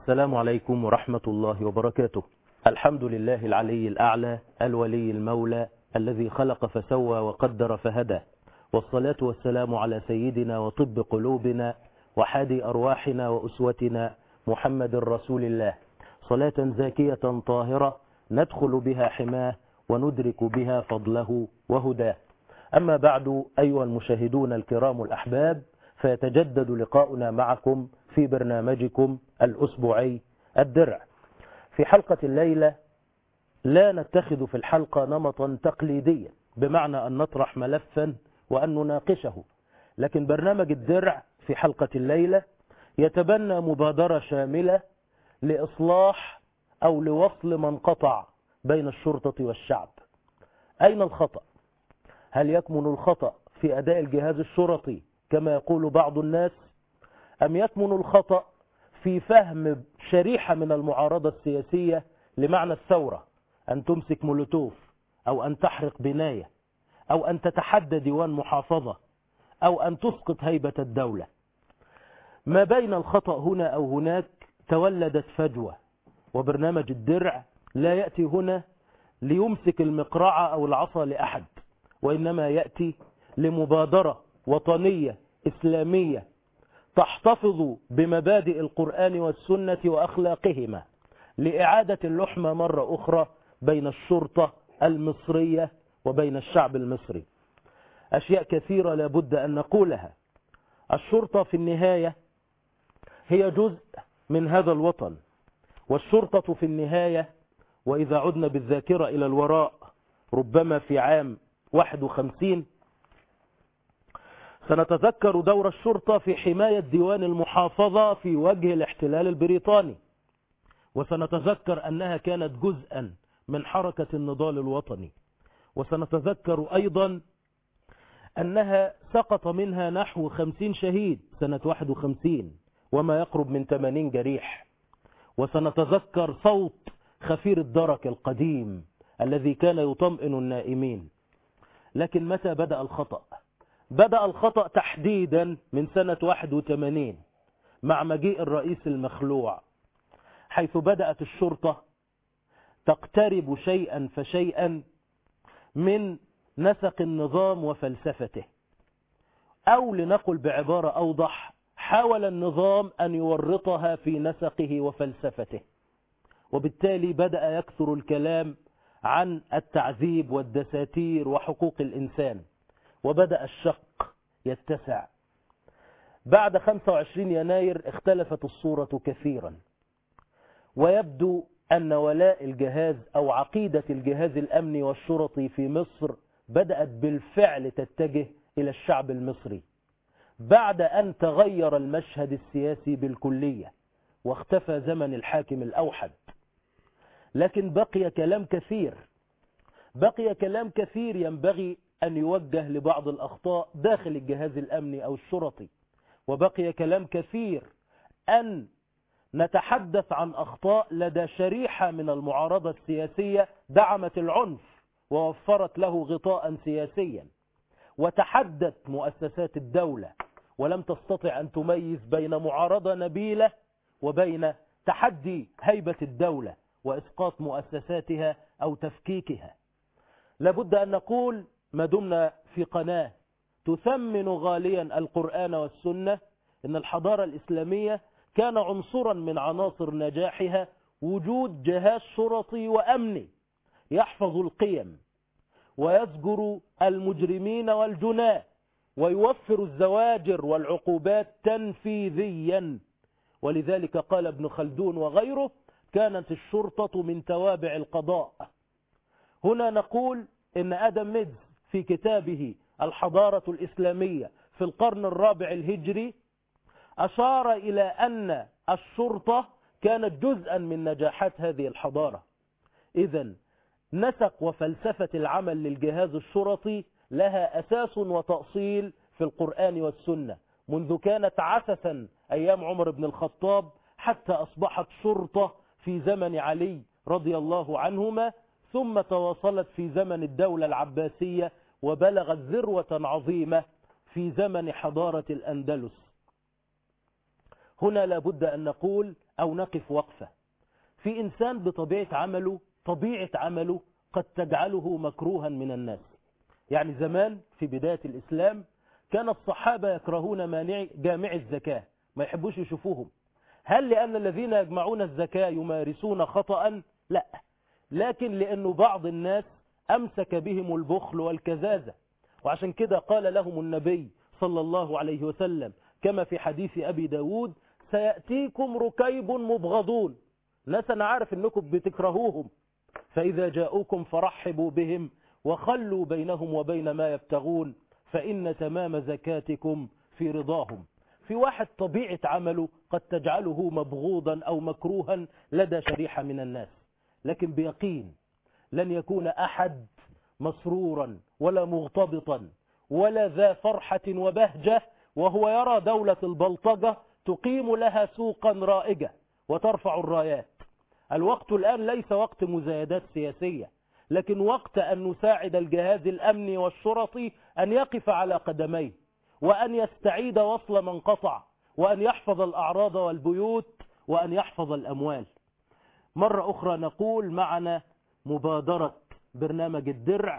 السلام عليكم ورحمة الله وبركاته الحمد لله العلي الأعلى الولي المولى الذي خلق فسوى وقدر فهدى والصلاة والسلام على سيدنا وطب قلوبنا وحادي أرواحنا وأسوتنا محمد رسول الله صلاة زاكية طاهرة ندخل بها حماه وندرك بها فضله وهداه أما بعد أيها المشاهدون الكرام الأحباب فيتجدد لقاؤنا معكم في برنامجكم الأسبوعي الدرع في حلقة الليلة لا نتخذ في الحلقة نمطا تقليديا بمعنى أن نطرح ملفا وأن نناقشه لكن برنامج الدرع في حلقة الليلة يتبنى مبادرة شاملة لإصلاح أو لوصل من قطع بين الشرطة والشعب أين الخطأ؟ هل يكمن الخطأ في أداء الجهاز الشرطي كما يقول بعض الناس أم يكمن الخطأ في فهم شريحة من المعارضة السياسية لمعنى الثورة أن تمسك مولوتوف أو أن تحرق بناية أو أن تتحدى ديوان محافظة أو أن تسقط هيبة الدولة ما بين الخطأ هنا أو هناك تولدت فجوة وبرنامج الدرع لا يأتي هنا ليمسك المقرعة أو العصا لأحد وإنما يأتي لمبادرة وطنية إسلامية تحتفظ بمبادئ القرآن والسنة وأخلاقهما لإعادة اللحمة مرة أخرى بين الشرطة المصرية وبين الشعب المصري أشياء كثيرة لابد أن نقولها الشرطة في النهاية هي جزء من هذا الوطن والشرطة في النهاية وإذا عدنا بالذاكرة إلى الوراء ربما في عام 51 سنتذكر دور الشرطة في حماية ديوان المحافظة في وجه الاحتلال البريطاني وسنتذكر أنها كانت جزءا من حركة النضال الوطني وسنتذكر أيضا أنها سقط منها نحو خمسين شهيد سنة 51 وما يقرب من 80 جريح وسنتذكر صوت خفير الدرك القديم الذي كان يطمئن النائمين لكن متى بدأ الخطأ بدأ الخطأ تحديدا من سنة 81 مع مجيء الرئيس المخلوع حيث بدأت الشرطة تقترب شيئا فشيئا من نسق النظام وفلسفته أو لنقل بعبارة أوضح حاول النظام أن يورطها في نسقه وفلسفته وبالتالي بدأ يكثر الكلام عن التعذيب والدساتير وحقوق الإنسان وبدأ الشق يتسع بعد 25 يناير اختلفت الصورة كثيرا ويبدو أن ولاء الجهاز أو عقيدة الجهاز الأمني والشرطي في مصر بدأت بالفعل تتجه إلى الشعب المصري بعد أن تغير المشهد السياسي بالكلية واختفى زمن الحاكم الأوحد لكن بقي كلام كثير بقي كلام كثير ينبغي أن يوجه لبعض الأخطاء داخل الجهاز الأمني أو الشرطي وبقي كلام كثير أن نتحدث عن أخطاء لدى شريحة من المعارضة السياسية دعمت العنف ووفرت له غطاء سياسيا وتحدت مؤسسات الدولة ولم تستطع أن تميز بين معارضة نبيلة وبين تحدي هيبة الدولة وإسقاط مؤسساتها أو تفكيكها لابد أن نقول ما دمنا في قناة تثمن غاليا القرآن والسنة إن الحضارة الإسلامية كان عنصرا من عناصر نجاحها وجود جهاز شرطي وأمني يحفظ القيم ويزجر المجرمين والجناة ويوفر الزواجر والعقوبات تنفيذيا ولذلك قال ابن خلدون وغيره كانت الشرطة من توابع القضاء هنا نقول إن آدم ميدز في كتابه الحضارة الإسلامية في القرن الرابع الهجري أشار إلى أن الشرطة كانت جزءا من نجاحات هذه الحضارة إذا نسق وفلسفة العمل للجهاز الشرطي لها أساس وتأصيل في القرآن والسنة منذ كانت عسسا أيام عمر بن الخطاب حتى أصبحت شرطة في زمن علي رضي الله عنهما ثم تواصلت في زمن الدولة العباسية وبلغت ذروة عظيمة في زمن حضارة الأندلس هنا لابد أن نقول أو نقف وقفة في إنسان بطبيعة عمله طبيعة عمله قد تجعله مكروها من الناس يعني زمان في بداية الإسلام كان الصحابة يكرهون مانع جامع الزكاة ما يحبوش يشوفوهم هل لأن الذين يجمعون الزكاة يمارسون خطأ لا لكن لأنه بعض الناس أمسك بهم البخل والكذاذة وعشان كده قال لهم النبي صلى الله عليه وسلم كما في حديث أبي داود سيأتيكم ركيب مبغضون ناس أنا عارف أنكم بتكرهوهم فإذا جاءوكم فرحبوا بهم وخلوا بينهم وبين ما يبتغون فإن تمام زكاتكم في رضاهم في واحد طبيعة عمله قد تجعله مبغوضا أو مكروها لدى شريحة من الناس لكن بيقين لن يكون أحد مسرورا ولا مغتبطا ولا ذا فرحة وبهجة وهو يرى دولة البلطجة تقيم لها سوقا رائجة وترفع الرايات الوقت الآن ليس وقت مزايدات سياسية لكن وقت أن نساعد الجهاز الأمني والشرطي أن يقف على قدميه وأن يستعيد وصل من قطع وأن يحفظ الأعراض والبيوت وأن يحفظ الأموال مرة أخرى نقول معنا مبادرة برنامج الدرع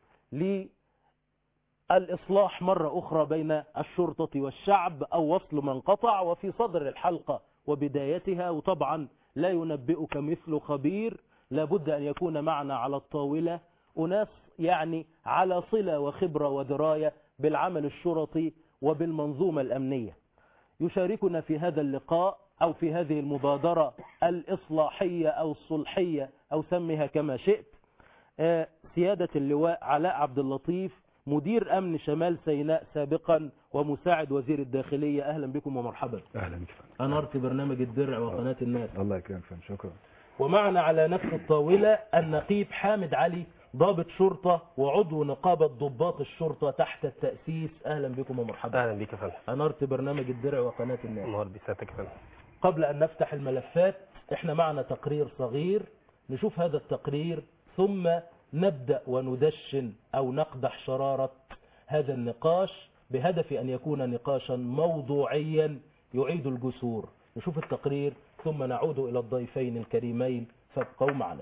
للإصلاح مرة أخرى بين الشرطة والشعب أو وصل من قطع وفي صدر الحلقة وبدايتها وطبعا لا ينبئك مثل خبير لابد أن يكون معنا على الطاولة أناس يعني على صلة وخبرة ودراية بالعمل الشرطي وبالمنظومة الأمنية يشاركنا في هذا اللقاء أو في هذه المبادرة الإصلاحية أو الصلحية أو سمها كما شئت سيادة اللواء علاء عبد اللطيف مدير أمن شمال سيناء سابقا ومساعد وزير الداخلية أهلا بكم ومرحبا اهلا بك أنرت برنامج الدرع وقناة الناس الله يكرمك فندم شكرا ومعنا على نفس الطاولة النقيب حامد علي ضابط شرطة وعضو نقابة ضباط الشرطة تحت التأسيس أهلا بكم ومرحبا اهلا بك يا فندم أنرت برنامج الدرع وقناة الناس النهار بساتك يا فندم قبل أن نفتح الملفات احنا معنا تقرير صغير نشوف هذا التقرير ثم نبدأ وندشن أو نقدح شرارة هذا النقاش بهدف أن يكون نقاشا موضوعيا يعيد الجسور نشوف التقرير ثم نعود إلى الضيفين الكريمين فابقوا معنا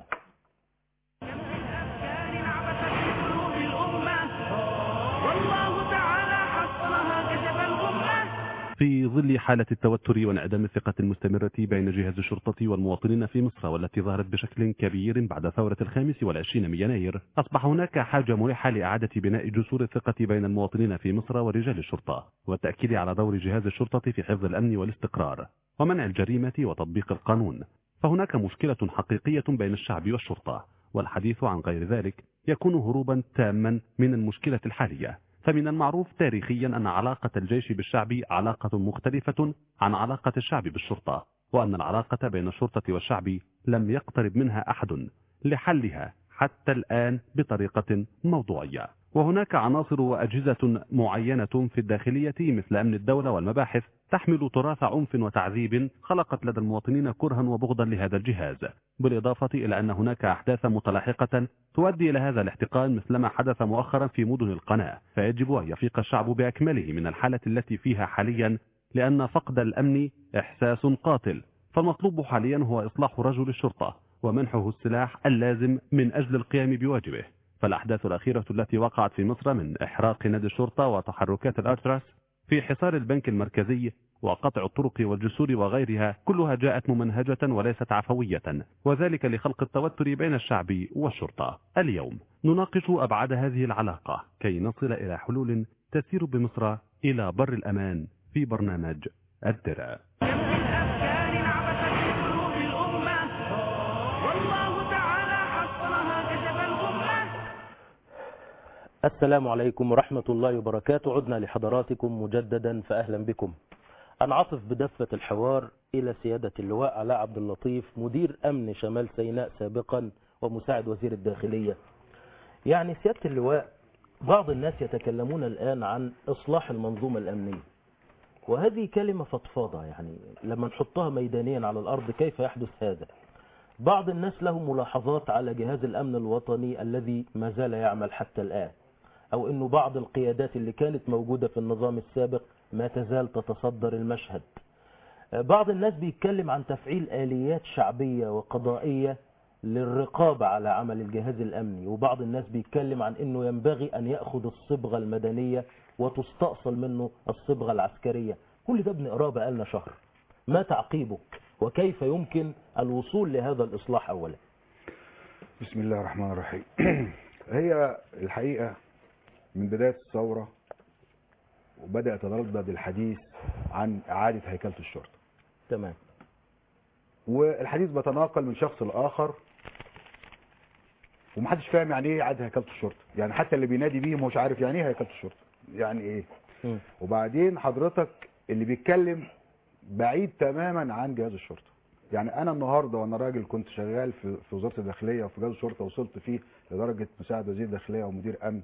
الأفكار انعبثت في قلوب الأمة والله تعالى حصرها كشف الغمة في ظل حالة التوتر وانعدام الثقة المستمرة بين جهاز الشرطة والمواطنين في مصر والتي ظهرت بشكل كبير بعد ثورة الخامس والعشرين من يناير أصبح هناك حاجة ملحة لإعادة بناء جسور الثقة بين المواطنين في مصر ورجال الشرطة والتأكيد على دور جهاز الشرطة في حفظ الأمن والاستقرار ومنع الجريمة وتطبيق القانون فهناك مشكلة حقيقية بين الشعب والشرطة والحديث عن غير ذلك يكون هروبا تاما من المشكلة الحالية فمن المعروف تاريخيا أن علاقة الجيش بالشعب علاقة مختلفة عن علاقة الشعب بالشرطة وأن العلاقة بين الشرطة والشعب لم يقترب منها أحد لحلها حتى الآن بطريقة موضوعية وهناك عناصر وأجهزة معينة في الداخلية مثل أمن الدولة والمباحث تحمل تراث عنف وتعذيب خلقت لدى المواطنين كرها وبغضا لهذا الجهاز بالإضافة إلى أن هناك أحداث متلاحقة تؤدي إلى هذا الاحتقان مثلما حدث مؤخرا في مدن القناة فيجب أن يفيق الشعب بأكمله من الحالة التي فيها حاليا لأن فقد الأمن إحساس قاتل فالمطلوب حاليا هو إصلاح رجل الشرطة ومنحه السلاح اللازم من أجل القيام بواجبه فالأحداث الأخيرة التي وقعت في مصر من إحراق نادي الشرطة وتحركات الألتراس في حصار البنك المركزي وقطع الطرق والجسور وغيرها كلها جاءت ممنهجة وليست عفوية وذلك لخلق التوتر بين الشعب والشرطة اليوم نناقش أبعاد هذه العلاقة كي نصل إلى حلول تسير بمصر إلى بر الأمان في برنامج الدرع الأفكار انعبثت في قلوب الأمة والله تعالى حصرها كشف الغمة السلام عليكم ورحمة الله وبركاته عدنا لحضراتكم مجددا فأهلا بكم أنعطف بدفة الحوار إلى سيادة اللواء علاء عبد اللطيف مدير أمن شمال سيناء سابقا ومساعد وزير الداخلية يعني سيادة اللواء بعض الناس يتكلمون الآن عن إصلاح المنظومة الأمنية وهذه كلمة فضفاضة يعني لما نحطها ميدانيا على الأرض كيف يحدث هذا بعض الناس له ملاحظات على جهاز الأمن الوطني الذي ما زال يعمل حتى الآن أو أنه بعض القيادات اللي كانت موجودة في النظام السابق ما تزال تتصدر المشهد بعض الناس بيتكلم عن تفعيل آليات شعبية وقضائية للرقابة على عمل الجهاز الأمني وبعض الناس بيتكلم عن أنه ينبغي أن يأخذ الصبغة المدنية وتستأصل منه الصبغة العسكرية كل ده بنقراه بقالنا شهر ما تعقيبك وكيف يمكن الوصول لهذا الإصلاح أولا بسم الله الرحمن الرحيم هي الحقيقة من بداية الثورة وبدأ يتردد الحديث عن إعادة هيكلة الشرطة تمام والحديث بيتناقل من شخص لآخر ومحدش فاهم يعني ايه إعادة هيكلة الشرطة يعني حتى اللي بينادي بيه مش عارف يعني ايه هيكلة الشرطة يعني ايه مم. وبعدين حضرتك اللي بيتكلم بعيد تماما عن جهاز الشرطه يعني انا النهارده وانا راجل كنت شغال في في وزاره الداخليه وفي جهاز الشرطه وصلت فيه لدرجه مساعد وزير داخليه ومدير امن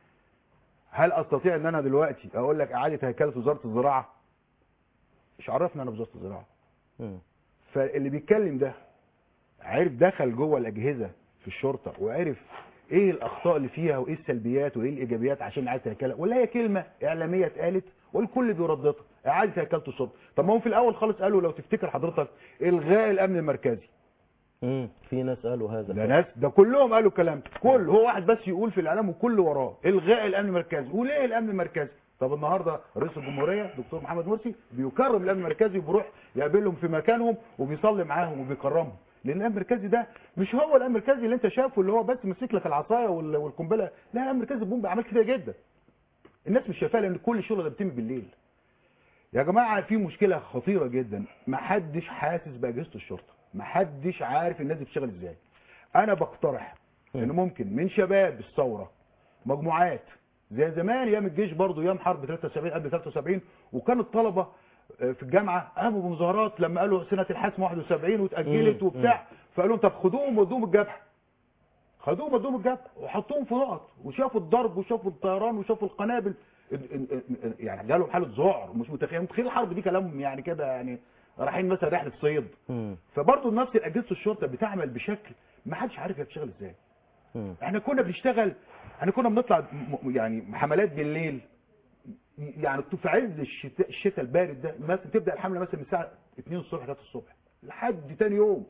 هل استطيع ان انا دلوقتي اقول لك اعاده هيكله وزاره الزراعه مش عرفنا انا بوزاره الزراعه مم. فاللي بيتكلم ده عرف دخل جوه الاجهزه في الشرطه وعرف ايه الاخطاء اللي فيها وايه السلبيات وايه الايجابيات عشان اعاده هيكله ولا هي كلمه اعلاميه اتقالت والكل بيرددها اعاده هيكله الشرطه طب ما هم في الاول خالص قالوا لو تفتكر حضرتك الغاء الامن المركزي مم. في ناس قالوا هذا ده فعلا. ناس ده كلهم قالوا الكلام ده. كل هو واحد بس يقول في الاعلام وكل وراه الغاء الامن المركزي وليه الامن المركزي طب النهارده رئيس الجمهوريه دكتور محمد مرسي بيكرم الامن المركزي وبيروح يقابلهم في مكانهم وبيصلي معاهم وبيكرمهم لان الامن المركزي ده مش هو الامن المركزي اللي انت شايفه اللي هو بس ماسك لك العصايه وال- والقنبله لا الامن المركزي بيقوم باعمال كتير جدا الناس مش شايفاها لان كل الشغل ده بيتم بالليل يا جماعه في مشكله خطيره جدا محدش حاسس باجهزه الشرطه محدش عارف الناس دي بتشتغل ازاي انا بقترح ان ممكن من شباب الثوره مجموعات زي زمان ايام الجيش برضه ايام حرب 73 قبل 73 وكان الطلبه آه، في الجامعه قاموا بمظاهرات لما قالوا سنه الحسم 71 واتاجلت مم. وبتاع فقالوا طب خدوهم ودوهم الجبهه خدوهم ودوهم الجبهه وحطوهم في نقط وشافوا الضرب وشافوا الطيران وشافوا القنابل ال- ال- ال- يعني جالهم حاله ذعر مش متخيل متخيل الحرب دي كلام يعني كده يعني رايحين مثلا رحله صيد مم. فبرضه نفس اجهزه الشرطه بتعمل بشكل ما حدش عارف هي بتشتغل ازاي مم. احنا كنا بنشتغل احنا كنا بنطلع م- م- يعني حملات بالليل يعني في عز الشتاء, الشتاء البارد ده مثلا تبدا الحمله مثلا من الساعه 2 الصبح 3 الصبح لحد تاني يوم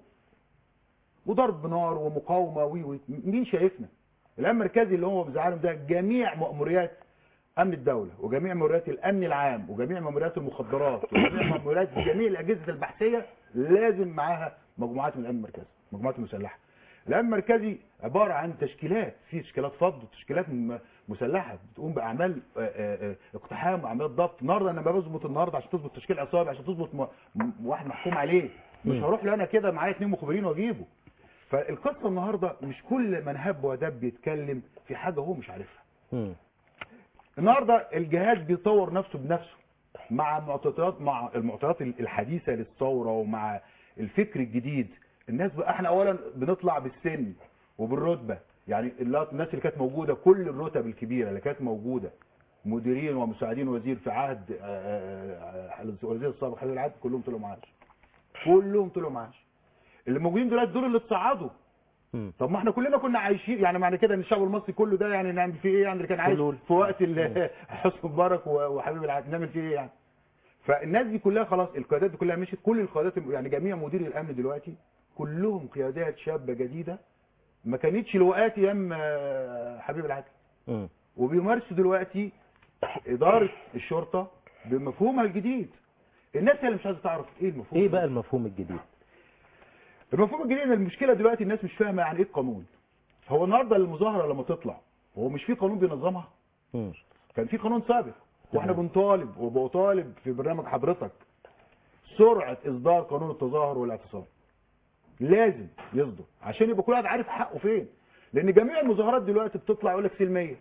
وضرب نار ومقاومه وي وي مين شايفنا الامن المركزي اللي هو بزعلهم ده جميع مأموريات امن الدوله وجميع مأموريات الامن العام وجميع مأموريات المخدرات وجميع مأموريات جميع الاجهزه البحثيه لازم معاها مجموعات من الامن المركزي مجموعات مسلحه الامن المركزي عباره عن تشكيلات في تشكيلات فض وتشكيلات م- مسلحه بتقوم باعمال آه، آه، آه، اقتحام واعمال ضبط النهارده انا لما بظبط النهارده عشان تظبط تشكيل عصابي عشان تظبط م- م- واحد محكوم عليه مش مم. هروح له انا كده معايا اثنين مخبرين واجيبه فالقصه النهارده مش كل من هب ودب بيتكلم في حاجه هو مش عارفها مم. النهارده الجهاز بيطور نفسه بنفسه مع معطيات مع المعطيات الحديثه للثوره ومع الفكر الجديد الناس بقى احنا اولا بنطلع بالسن وبالرتبه يعني اللي- الناس اللي كانت موجوده كل الرتب الكبيره اللي كانت موجوده مديرين ومساعدين وزير في عهد آه، آه، آه، الوزير السابق حبيب العدل كلهم طلعوا معاش كلهم طلعوا معاش اللي موجودين دلوقتي دول اللي اتصعدوا مم. طب ما احنا كلنا كنا عايشين يعني معنى كده ان الشعب المصري كله ده يعني نعمل فيه ايه يعني اللي كان عايش كله- في وقت ال- حسني مبارك و- وحبيب العدل نعمل فيه ايه يعني فالناس دي كلها خلاص القيادات دي كلها مشيت كل القيادات يعني جميع مديري الامن دلوقتي كلهم قيادات شابه جديده ما كانتش لوقات ايام آه، حبيب العدل مم. وبيمارسوا دلوقتي اداره الشرطه بمفهومها الجديد الناس هي اللي مش عايزه تعرف ايه المفهوم ايه بقى المفهوم الجديد المفهوم الجديد ان المشكله دلوقتي الناس مش فاهمه يعني ايه القانون هو النهارده المظاهره لما تطلع هو مش في قانون بينظمها مم. كان في قانون سابق واحنا تمام. بنطالب وبطالب في برنامج حضرتك سرعه اصدار قانون التظاهر والاعتصام لازم يصدر عشان يبقى كل واحد عارف حقه فين لان جميع المظاهرات دلوقتي بتطلع يقول لك سلميه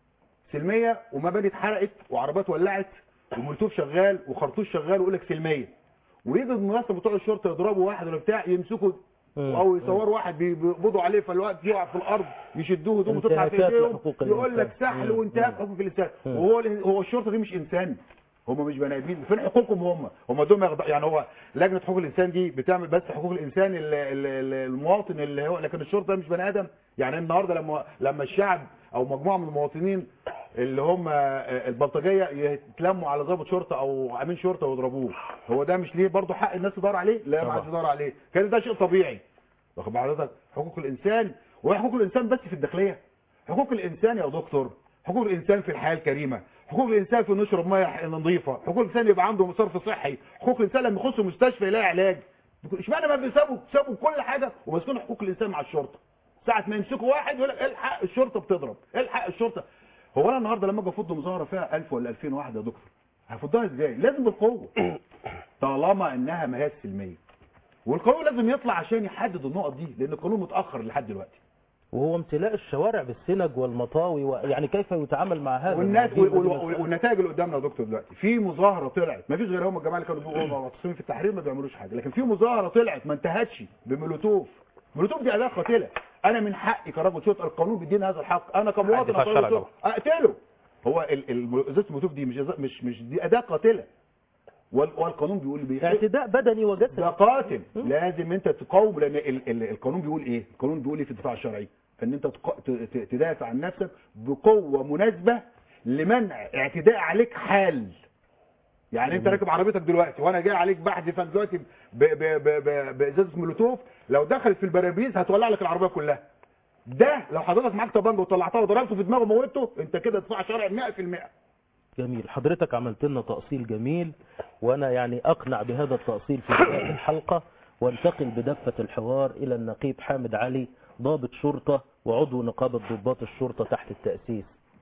سلميه ومباني اتحرقت وعربات ولعت ومولوتوف شغال وخرطوش شغال ويقول لك سلميه ويجي المناسبه بتوع الشرطه يضربوا واحد ولا بتاع يمسكوا مم. او يصوروا واحد بي- بيقبضوا عليه فالوقت يقع في الارض يشدوه هدومه تطلع في انتهاكات ايديهم لحقوق يقول لك الإنسان. سحل مم. وانتهاك مم. حقوق الانسان مم. وهو هو الشرطه دي مش انسان هم مش بني ادمين فين حقوقهم هم هم دول ما يغض- يعني هو لجنه حقوق الانسان دي بتعمل بس حقوق الانسان ال- ال- ال- المواطن اللي هو لكن الشرطه مش بني ادم يعني النهارده لما لما الشعب او مجموعه من المواطنين اللي هم آه، البلطجيه يتلموا على ضابط شرطه او امين شرطه ويضربوه هو ده مش ليه برضه حق الناس تدور عليه لا ما طبعا. حدش يدور عليه كان ده شيء طبيعي واخد بال حضرتك حقوق الانسان وهي حقوق الانسان بس في الداخليه حقوق الانسان يا دكتور حقوق الانسان في الحياه الكريمه حقوق الانسان في انه يشرب ميه نظيفه حقوق الانسان يبقى عنده صرف صحي حقوق الانسان لما يخش مستشفى يلاقي علاج اشمعنى ما بيسابوا سابوا كل حاجه وماسكين حقوق الانسان مع الشرطه ساعه ما يمسكوا واحد يقول لك الحق الشرطه بتضرب الحق الشرطه هو انا النهارده لما اجي افض مظاهره فيها 1000 ولا 2000 واحد يا دكتور هفضها ازاي لازم بالقوه طالما انها ما هي سلميه والقانون لازم يطلع عشان يحدد النقط دي لان القانون متاخر لحد دلوقتي وهو امتلاء الشوارع بالسنج والمطاوي و... يعني كيف يتعامل مع هذا والناس الموضوع وال- الذي وال- مسؤول؟ والنتائج اللي قدامنا يا دكتور دلوقتي في مظاهره طلعت ما فيش غير هم الجماعه اللي كانوا بيقولوا معتصمين في التحرير ما بيعملوش حاجه لكن في مظاهره طلعت ما انتهتش بمولوتوف مولوتوف دي اداه قاتله انا من حقي كرجل شرطه القانون بيديني هذا الحق انا كمواطن الدفاع كرجل الشرعي شرطة اقتله هو ال- ال- ازازه المولوتوف دي مش إزازة- مش مش دي اداه قاتله وال- والقانون بيقول بي- اعتداء بدني وجسدي ده قاتل لازم انت تقاوم لان ال- ال- القانون بيقول ايه القانون بيقول ايه في الدفاع الشرعي ان انت تق- ت- ت- تدافع عن نفسك بقوه مناسبه لمنع اعتداء عليك حال يعني انت راكب عربيتك دلوقتي وانا جاي عليك بحذفك دلوقتي ب- ب- ب- ب- بازازه مولوتوف لو دخلت في البرابيز هتولع لك العربيه كلها ده لو حضرتك معاك طبنجه وطلعتها وضربته في دماغه وموته انت كده دفاع شرعي 100% جميل حضرتك عملت لنا تأصيل جميل وانا يعني اقنع بهذا التأصيل في بداية الحلقة وانتقل بدفة الحوار الى النقيب حامد علي ضابط شرطة وعضو نقابة ضباط الشرطة تحت التأسيس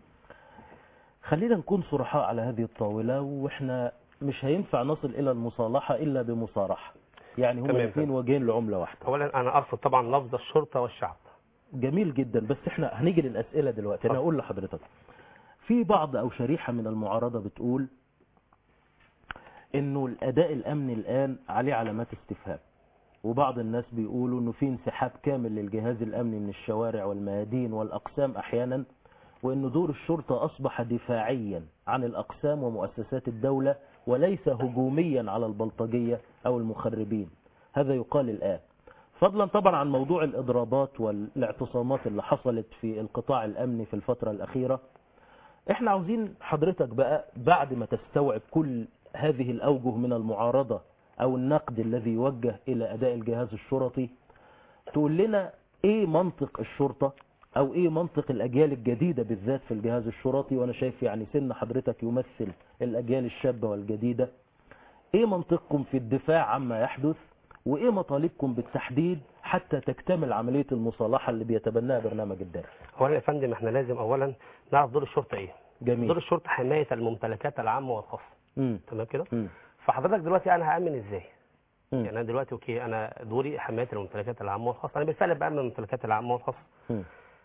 خلينا نكون صرحاء على هذه الطاولة واحنا مش هينفع نصل الى المصالحة الا بمصارحة يعني هما تمام. الاثنين وجهين لعملة واحدة اولا انا ارفض طبعا لفظ الشرطه والشعب جميل جدا بس احنا هنيجي للأسئلة دلوقتي انا اتفضل. اقول لحضرتك في بعض او شريحة من المعارضة بتقول انه الاداء الامني الان عليه علامات استفهام وبعض الناس بيقولوا انه في انسحاب كامل للجهاز الامني من الشوارع والميادين والاقسام احيانا وانه دور الشرطة اصبح دفاعيا عن الاقسام ومؤسسات الدولة وليس هجوميا على البلطجية او المخربين هذا يقال الان فضلا طبعا عن موضوع الاضرابات والاعتصامات اللي حصلت في القطاع الامني في الفترة الاخيرة احنا عاوزين حضرتك بقى بعد ما تستوعب كل هذه الاوجه من المعارضة او النقد الذي يوجه الى اداء الجهاز الشرطي تقول لنا ايه منطق الشرطة او ايه منطق الاجيال الجديدة بالذات في الجهاز الشرطي وانا شايف يعني سن حضرتك يمثل الاجيال الشابة والجديدة ايه منطقكم في الدفاع عما يحدث وايه مطالبكم بالتحديد حتى تكتمل عملية المصالحة اللي بيتبناها برنامج الدرس اولا يا فندم احنا لازم اولا نعرف دور الشرطه ايه دور جميل الشرطه حمايه الممتلكات العامه والخاصه مم. تمام كده مم. فحضرتك دلوقتي انا هامن ازاي مم. يعني انا دلوقتي اوكي انا دوري حمايه الممتلكات العامه والخاصه انا بالفعل بامن الممتلكات العامه والخاصه مم.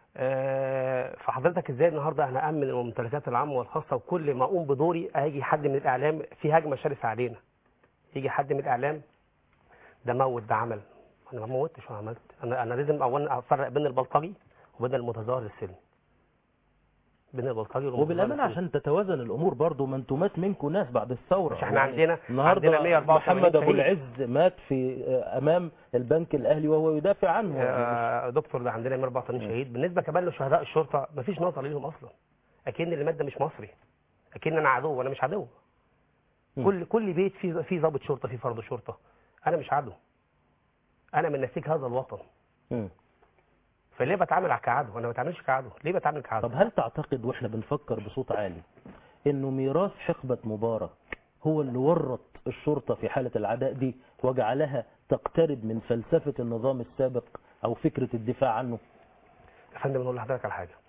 آه، فحضرتك ازاي النهارده انا امن الممتلكات العامه والخاصه وكل ما اقوم بدوري هيجي حد من الاعلام في هجمه شرسه علينا يجي حد من الاعلام ده موت ده عمل انا ما موتش ولا عملت انا انا لازم اولا افرق بين البلطجي وبين المتظاهر السلمي بين البلطجي والمتظاهر وبالامانه السلمي. عشان تتوازن الامور برضو ما انتوا مات منكم ناس بعد الثوره مش احنا عندنا- النهارده عندنا 184 محمد ابو شهيد. العز مات في آه، امام البنك الاهلي وهو يدافع عنه آه، دكتور ده عندنا 184 شهيد بالنسبه كمان لشهداء الشرطه مفيش نظره ليهم اصلا اكن اللي مات ده مش مصري اكن انا عدو وانا مش عدو مم. كل كل بيت فيه فيه ضابط شرطه فيه فرد شرطه انا مش عدو انا من نسيج هذا الوطن مم. فليه بتعامل كعدو انا ما بتعاملش كعدو ليه بتعامل كعدو طب هل تعتقد واحنا بنفكر بصوت عالي انه ميراث حقبه مبارك هو اللي ورط الشرطه في حاله العداء دي وجعلها تقترب من فلسفه النظام السابق او فكره الدفاع عنه يا فندم نقول لحضرتك على حاجه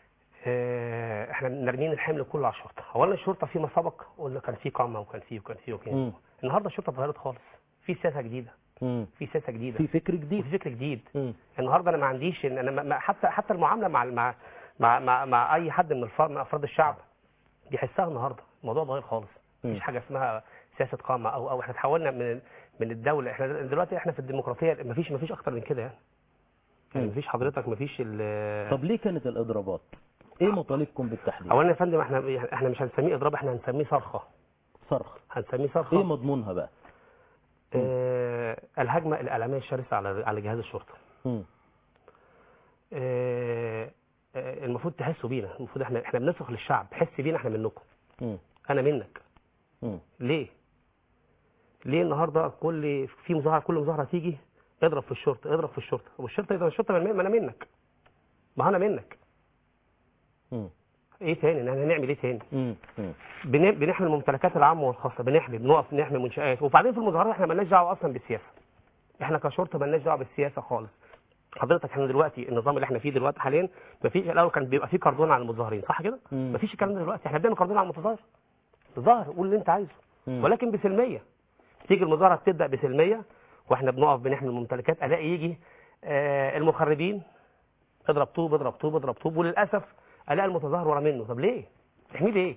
آه، احنا نرمين الحمل كله على الشرطه اولا الشرطه فيما سبق قلنا كان في قامه وكان في وكان في مم. وكان النهارده الشرطه اتغيرت خالص في سياسه جديده مم. في سياسه جديده في فكر جديد وفي فكر جديد مم. النهارده انا ما عنديش ان انا ما- ما حتى حتى المعامله مع مع مع مع, مع اي حد من الفرد من افراد الشعب بيحسها النهارده الموضوع اتغير خالص مم. مفيش حاجه اسمها سياسه قامه او او احنا تحولنا من من الدوله احنا دلوقتي احنا في الديمقراطيه مفيش مفيش اكتر من كده يعني يعني مم. مفيش حضرتك مفيش ال طب ليه كانت الاضرابات ايه مطالبكم بالتحديد اولا يا فندم احنا احنا مش هنسميه اضراب احنا هنسميه صرخه صرخ هنسميه صرخه ايه مضمونها بقى آه الهجمه الاعلاميه الشرسه على على جهاز الشرطه مم. آه، آه، المفروض تحسوا بينا المفروض احنا احنا بنصرخ للشعب حس بينا احنا منكم مم. انا منك مم. ليه ليه النهارده كل في مظاهره كل مظاهره تيجي اضرب في الشرطه اضرب في الشرطه والشرطه اذا الشرطه من ما انا منك ما انا منك مم. ايه تاني احنا هنعمل ايه تاني مم. مم. بن- بنحمي الممتلكات العامه والخاصه بنحمي بنقف نحمي منشآت وبعدين في المظاهرات احنا مالناش دعوه اصلا بالسياسه احنا كشرطه مالناش دعوه بالسياسه خالص حضرتك احنا دلوقتي النظام اللي احنا فيه دلوقتي حاليا مفيش الاول كان بيبقى فيه كردون على المظاهرين صح كده مم. مفيش الكلام ده دلوقتي احنا بنعمل كردون على المتظاهر ظاهر قول اللي انت عايزه مم. ولكن بسلميه تيجي المظاهره بتبدا بسلميه واحنا بنقف بنحمي الممتلكات الاقي يجي آه المخربين اضرب طوب اضرب طوب اضرب طوب وللاسف الاقي المتظاهر ورا منه طب ليه؟ تحميه ليه؟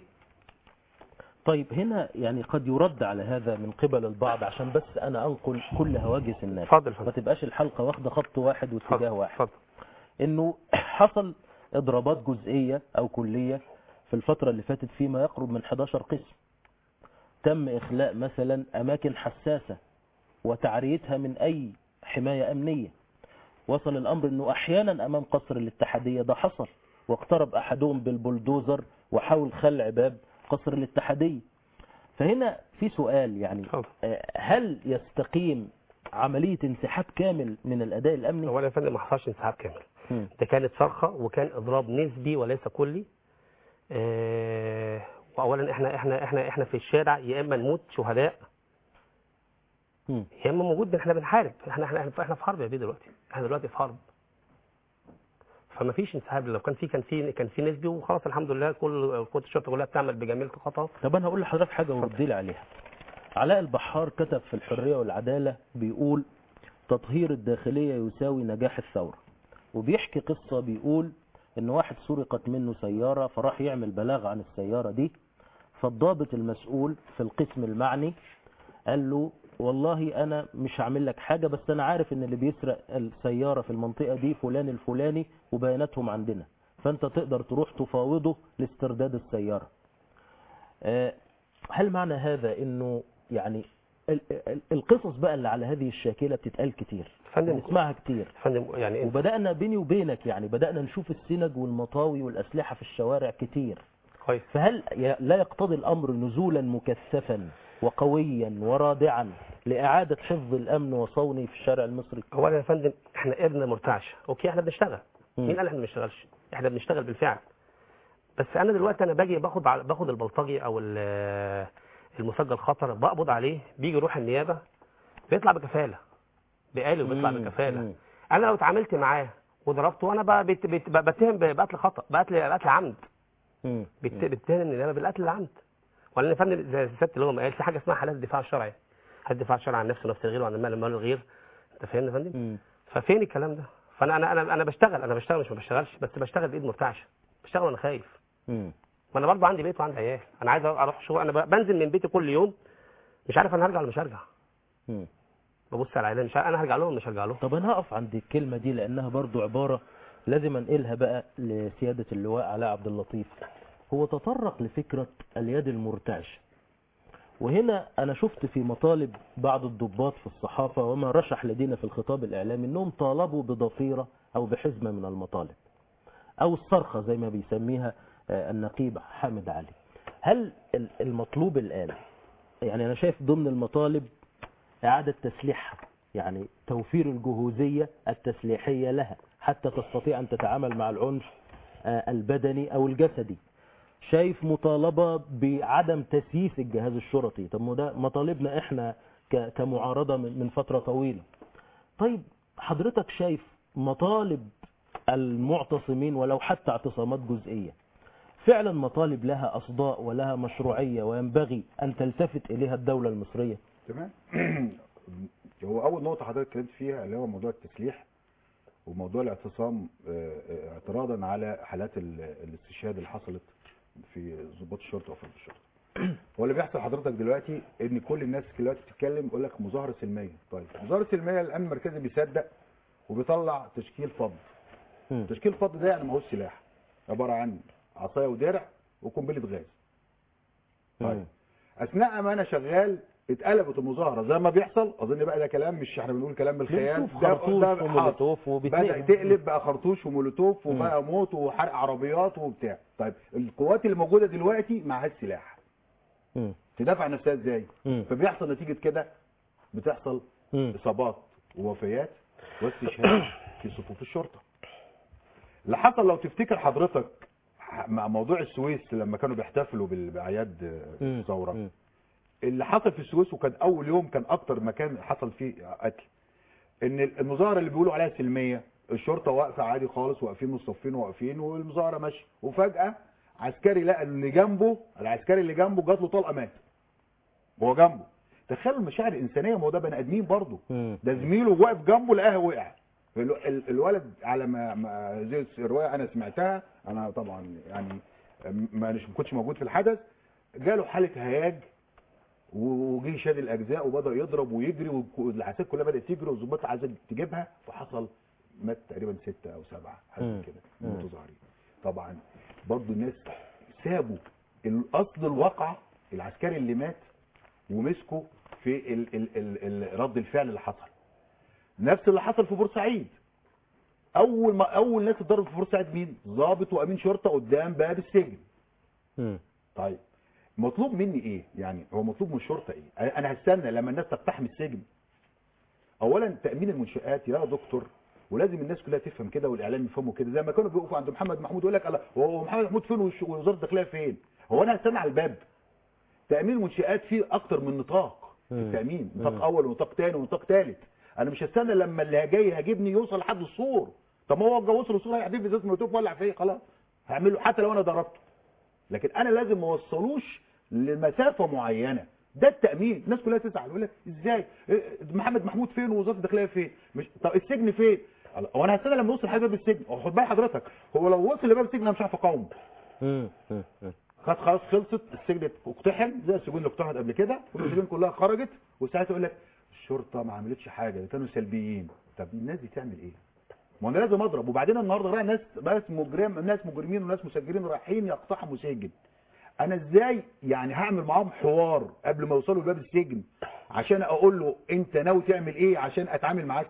طيب هنا يعني قد يرد على هذا من قبل البعض عشان بس انا انقل كل هواجس الناس اتفضل ما اتفضل تبقاش الحلقة واخدة خط واحد واتجاه اتفضل واحد اتفضل انه حصل اضرابات جزئية او كلية في الفترة اللي فاتت فيما يقرب من 11 قسم تم اخلاء مثلا اماكن حساسة وتعريتها من اي حماية امنية وصل الامر انه احيانا امام قصر الاتحادية ده حصل واقترب احدهم بالبلدوزر وحاول خلع باب قصر الاتحادية فهنا في سؤال يعني اتفضل. آه، هل يستقيم عملية انسحاب كامل من الاداء الامني اولا يا فندم ما حصلش انسحاب كامل مم. ده كانت صرخه وكان اضراب نسبي وليس كلي آه واولا احنا احنا احنا احنا في الشارع يا اما نموت شهداء مم. يا اما موجود احنا بنحارب احنا احنا احنا في حرب يا بيه دلوقتي احنا دلوقتي في حرب فما فيش انسحاب لو كان في كان في كان في نسبي وخلاص الحمد لله كل قوات الشرطه كلها بتعمل بجميل خطأ طب انا هقول لحضرتك حاجه وردي لي عليها علاء البحار كتب في الحريه والعداله بيقول تطهير الداخليه يساوي نجاح الثوره وبيحكي قصه بيقول ان واحد سرقت منه سياره فراح يعمل بلاغ عن السياره دي فالضابط المسؤول في القسم المعني قال له والله انا مش هعمل لك حاجه بس انا عارف ان اللي بيسرق السياره في المنطقه دي فلان الفلاني وبياناتهم عندنا فانت تقدر تروح تفاوضه لاسترداد السياره آه، هل معنى هذا انه يعني ال- ال- القصص بقى اللي على هذه الشاكلة بتتقال كتير فندم نسمعها كتير فندم يعني انت وبدأنا بيني وبينك يعني بدأنا نشوف السنج والمطاوي والأسلحة في الشوارع كتير كويس فهل ي- لا يقتضي الأمر نزولا مكثفا وقويا ورادعا لإعادة حفظ الأمن وصونه في الشارع المصري اولا يا فندم احنا ابن مرتعش اوكي احنا بنشتغل مم. مين قال احنا ما بنشتغلش احنا بنشتغل بالفعل بس انا دلوقتي انا باجي باخد على- باخد البلطجي او ال- المسجل خطر بقبض عليه بيجي يروح النيابه بيطلع بكفاله بقالي وبيطلع مم. بكفاله مم. انا لو اتعاملت معاه وضربته وانا بقى بت- بت- بقى بتهم بقتل خطا بقتل بقتل عمد مم. بت- بتهم النيابه بالقتل العمد ولا يا فندم زي سياده اللي هو ما قال في حاجه اسمها حالات الدفاع الشرعي حالات الدفاع الشرعي عن نفسه نفس الغير وعن المال المال الغير انت فاهمني يا فندم مم. ففين الكلام ده فانا انا انا انا بشتغل انا بشتغل مش ما بشتغلش بس بشتغل بايد مرتعشه بشتغل وانا خايف مم. ما انا برضه عندي بيت وعندي عيال انا عايز اروح شغل انا ب- بنزل من بيتي كل يوم مش عارف انا هرجع ولا مش هرجع مم. ببص على العيال مش عارف انا هرجع لهم ولا مش هرجع لهم طب انا هقف عند الكلمة دي لانها برضو عبارة لازم انقلها بقى لسيادة اللواء علاء عبد اللطيف هو تطرق لفكرة اليد المرتعشة وهنا انا شفت في مطالب بعض الضباط في الصحافة وما رشح لدينا في الخطاب الاعلامي انهم طالبوا بضفيرة او بحزمة من المطالب او الصرخة زي ما بيسميها آه، النقيب حامد علي هل ال- المطلوب الان يعني انا شايف ضمن المطالب إعادة تسليحها يعني توفير الجهوزية التسليحية لها حتى تستطيع أن تتعامل مع العنف آه، البدني أو الجسدي شايف مطالبة بعدم تسييس الجهاز الشرطي طب ما ده مطالبنا إحنا ك- كمعارضة من من فترة طويلة طيب حضرتك شايف مطالب المعتصمين ولو حتى اعتصامات جزئية فعلا مطالب لها أصداء ولها مشروعية وينبغي أن تلتفت إليها الدولة المصرية تمام هو اول نقطه حضرتك اتكلمت فيها اللي هو موضوع التسليح وموضوع الاعتصام آه، آه، اعتراضا على حالات ال- الاستشهاد اللي حصلت في ضباط الشرطه وفرد الشرطه هو اللي بيحصل حضرتك دلوقتي ان كل الناس دلوقتي بتتكلم يقول لك مظاهره سلميه طيب مظاهره سلميه الامن المركزي بيصدق وبيطلع تشكيل فض مم. تشكيل فض ده يعني ماهوش سلاح عباره عن عصايه ودرع وقنبله غاز طيب مم. اثناء ما انا شغال اتقلبت المظاهره زي ما بيحصل اظن بقى ده كلام مش احنا بنقول كلام بالخيال بنشوف ده- خرطوش ده حاصل. ومولوتوف بدأ وبتنقل تقلب بقى خرطوش ومولوتوف وبقى موت وحرق عربيات وبتاع طيب القوات اللي موجوده دلوقتي معهاش سلاح مم. تدافع عن نفسها ازاي مم. فبيحصل نتيجه كده بتحصل مم. اصابات ووفيات واستشهاد في صفوف الشرطه اللي حصل لو تفتكر حضرتك مع موضوع السويس لما كانوا بيحتفلوا بال- باعياد مم. الثوره مم. اللي حصل في السويس وكان اول يوم كان اكتر مكان حصل فيه قتل ان المظاهره اللي بيقولوا عليها سلميه الشرطه واقفه عادي خالص واقفين مصطفين واقفين والمظاهره ماشيه وفجاه عسكري لقى اللي جنبه العسكري اللي جنبه جات له طلقه مات هو جنبه تخيلوا المشاعر الانسانيه ما هو ده بني ادمين برضه مم. ده زميله واقف جنبه لقاه وقع ال- ال- الولد على ما ما هذه الروايه انا سمعتها انا طبعا يعني ما مش ما كنتش موجود في الحدث جاله حاله هياج وجه شاد الاجزاء وبدا يضرب ويجري والعساكر كلها بدات تجري والظباط عايزه تجيبها فحصل مات تقريبا ستة او سبعة حاجه مم. كده مم. المتظاهرين طبعا برضو الناس سابوا الاصل الواقعه العسكري اللي مات ومسكوا في ال ال ال ال رد الفعل اللي حصل نفس اللي حصل في بورسعيد اول ما اول ناس اتضربت في بورسعيد مين ضابط وامين شرطه قدام باب السجن مم. طيب مطلوب مني ايه يعني هو مطلوب من الشرطه ايه انا هستنى لما الناس تقتحم السجن اولا تامين المنشات يا دكتور ولازم الناس كلها تفهم كده والاعلام يفهموا كده زي ما كانوا بيقفوا عند محمد محمود يقول لك الله هو محمد محمود فين والش- ووزاره الداخليه فين هو انا هستنى على الباب تامين المنشات فيه اكتر من نطاق مم. التامين مم. نطاق اول ونطاق ثاني ونطاق ثالث انا مش هستنى لما اللي جاي هيجيبني يوصل لحد السور طب ما هو لو وصل السور هيحدف ازازه مولوتوف ولع فيا خلاص هعمله حتى لو انا ضربته لكن انا لازم ما اوصلوش لمسافه معينه ده التامين الناس كلها تزعل يقول لك ازاي إيه، محمد محمود فين ووزاره الداخليه فين مش طب السجن فين هو انا هستنى لما يوصل لحد باب السجن هو خد بال حضرتك هو لو وصل لباب السجن انا مش هعرف اقاوم مم. مم. مم. خد خلاص خلصت السجن اقتحم زي السجون اللي اقتحمت قبل كده والسجون كلها خرجت وساعتها يقول لك الشرطه ما عملتش حاجه ده كانوا سلبيين طب الناس دي تعمل ايه؟ ما انا لازم اضرب وبعدين النهارده بقى ناس ناس مجرم ناس مجرمين وناس مسجلين رايحين يقتحموا سجن انا ازاي يعني هعمل معاهم حوار قبل ما يوصلوا لباب السجن عشان اقول له انت ناوي تعمل ايه عشان اتعامل معاك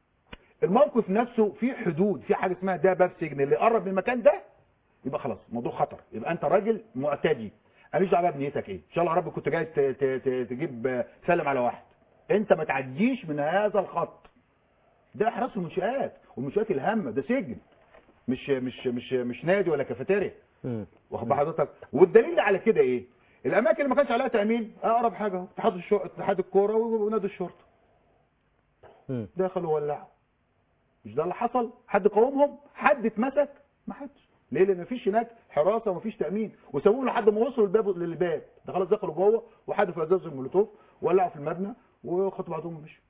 الموقف نفسه فيه حدود في حاجه اسمها ده باب سجن اللي قرب من المكان ده يبقى خلاص موضوع خطر يبقى انت راجل معتدي انا مش دعوه بنيتك ايه ان شاء الله يا رب كنت جاي ت- ت- ت- تجيب تسلم على واحد انت ما تعديش من هذا الخط ده حراسه المنشآت والمنشآت الهامه ده سجن مش مش مش مش نادي ولا كافيتيريا مم. واخد بال حضرتك والدليل على كده ايه الاماكن اللي ما كانش عليها تامين اقرب حاجه اهو اتحاد الشو... اتحاد الكوره ونادي الشرطه مم. دخلوا ولعوا مش ده اللي حصل حد قاومهم حد اتمسك ما حدش ليه لان مفيش هناك حراسه ومفيش تامين وسابوهم لحد ما وصلوا الباب للباب ده خلاص دخلوا جوه وحدفوا ازاز المولوتوف ولعوا في المبنى وخدوا بعضهم ومشوا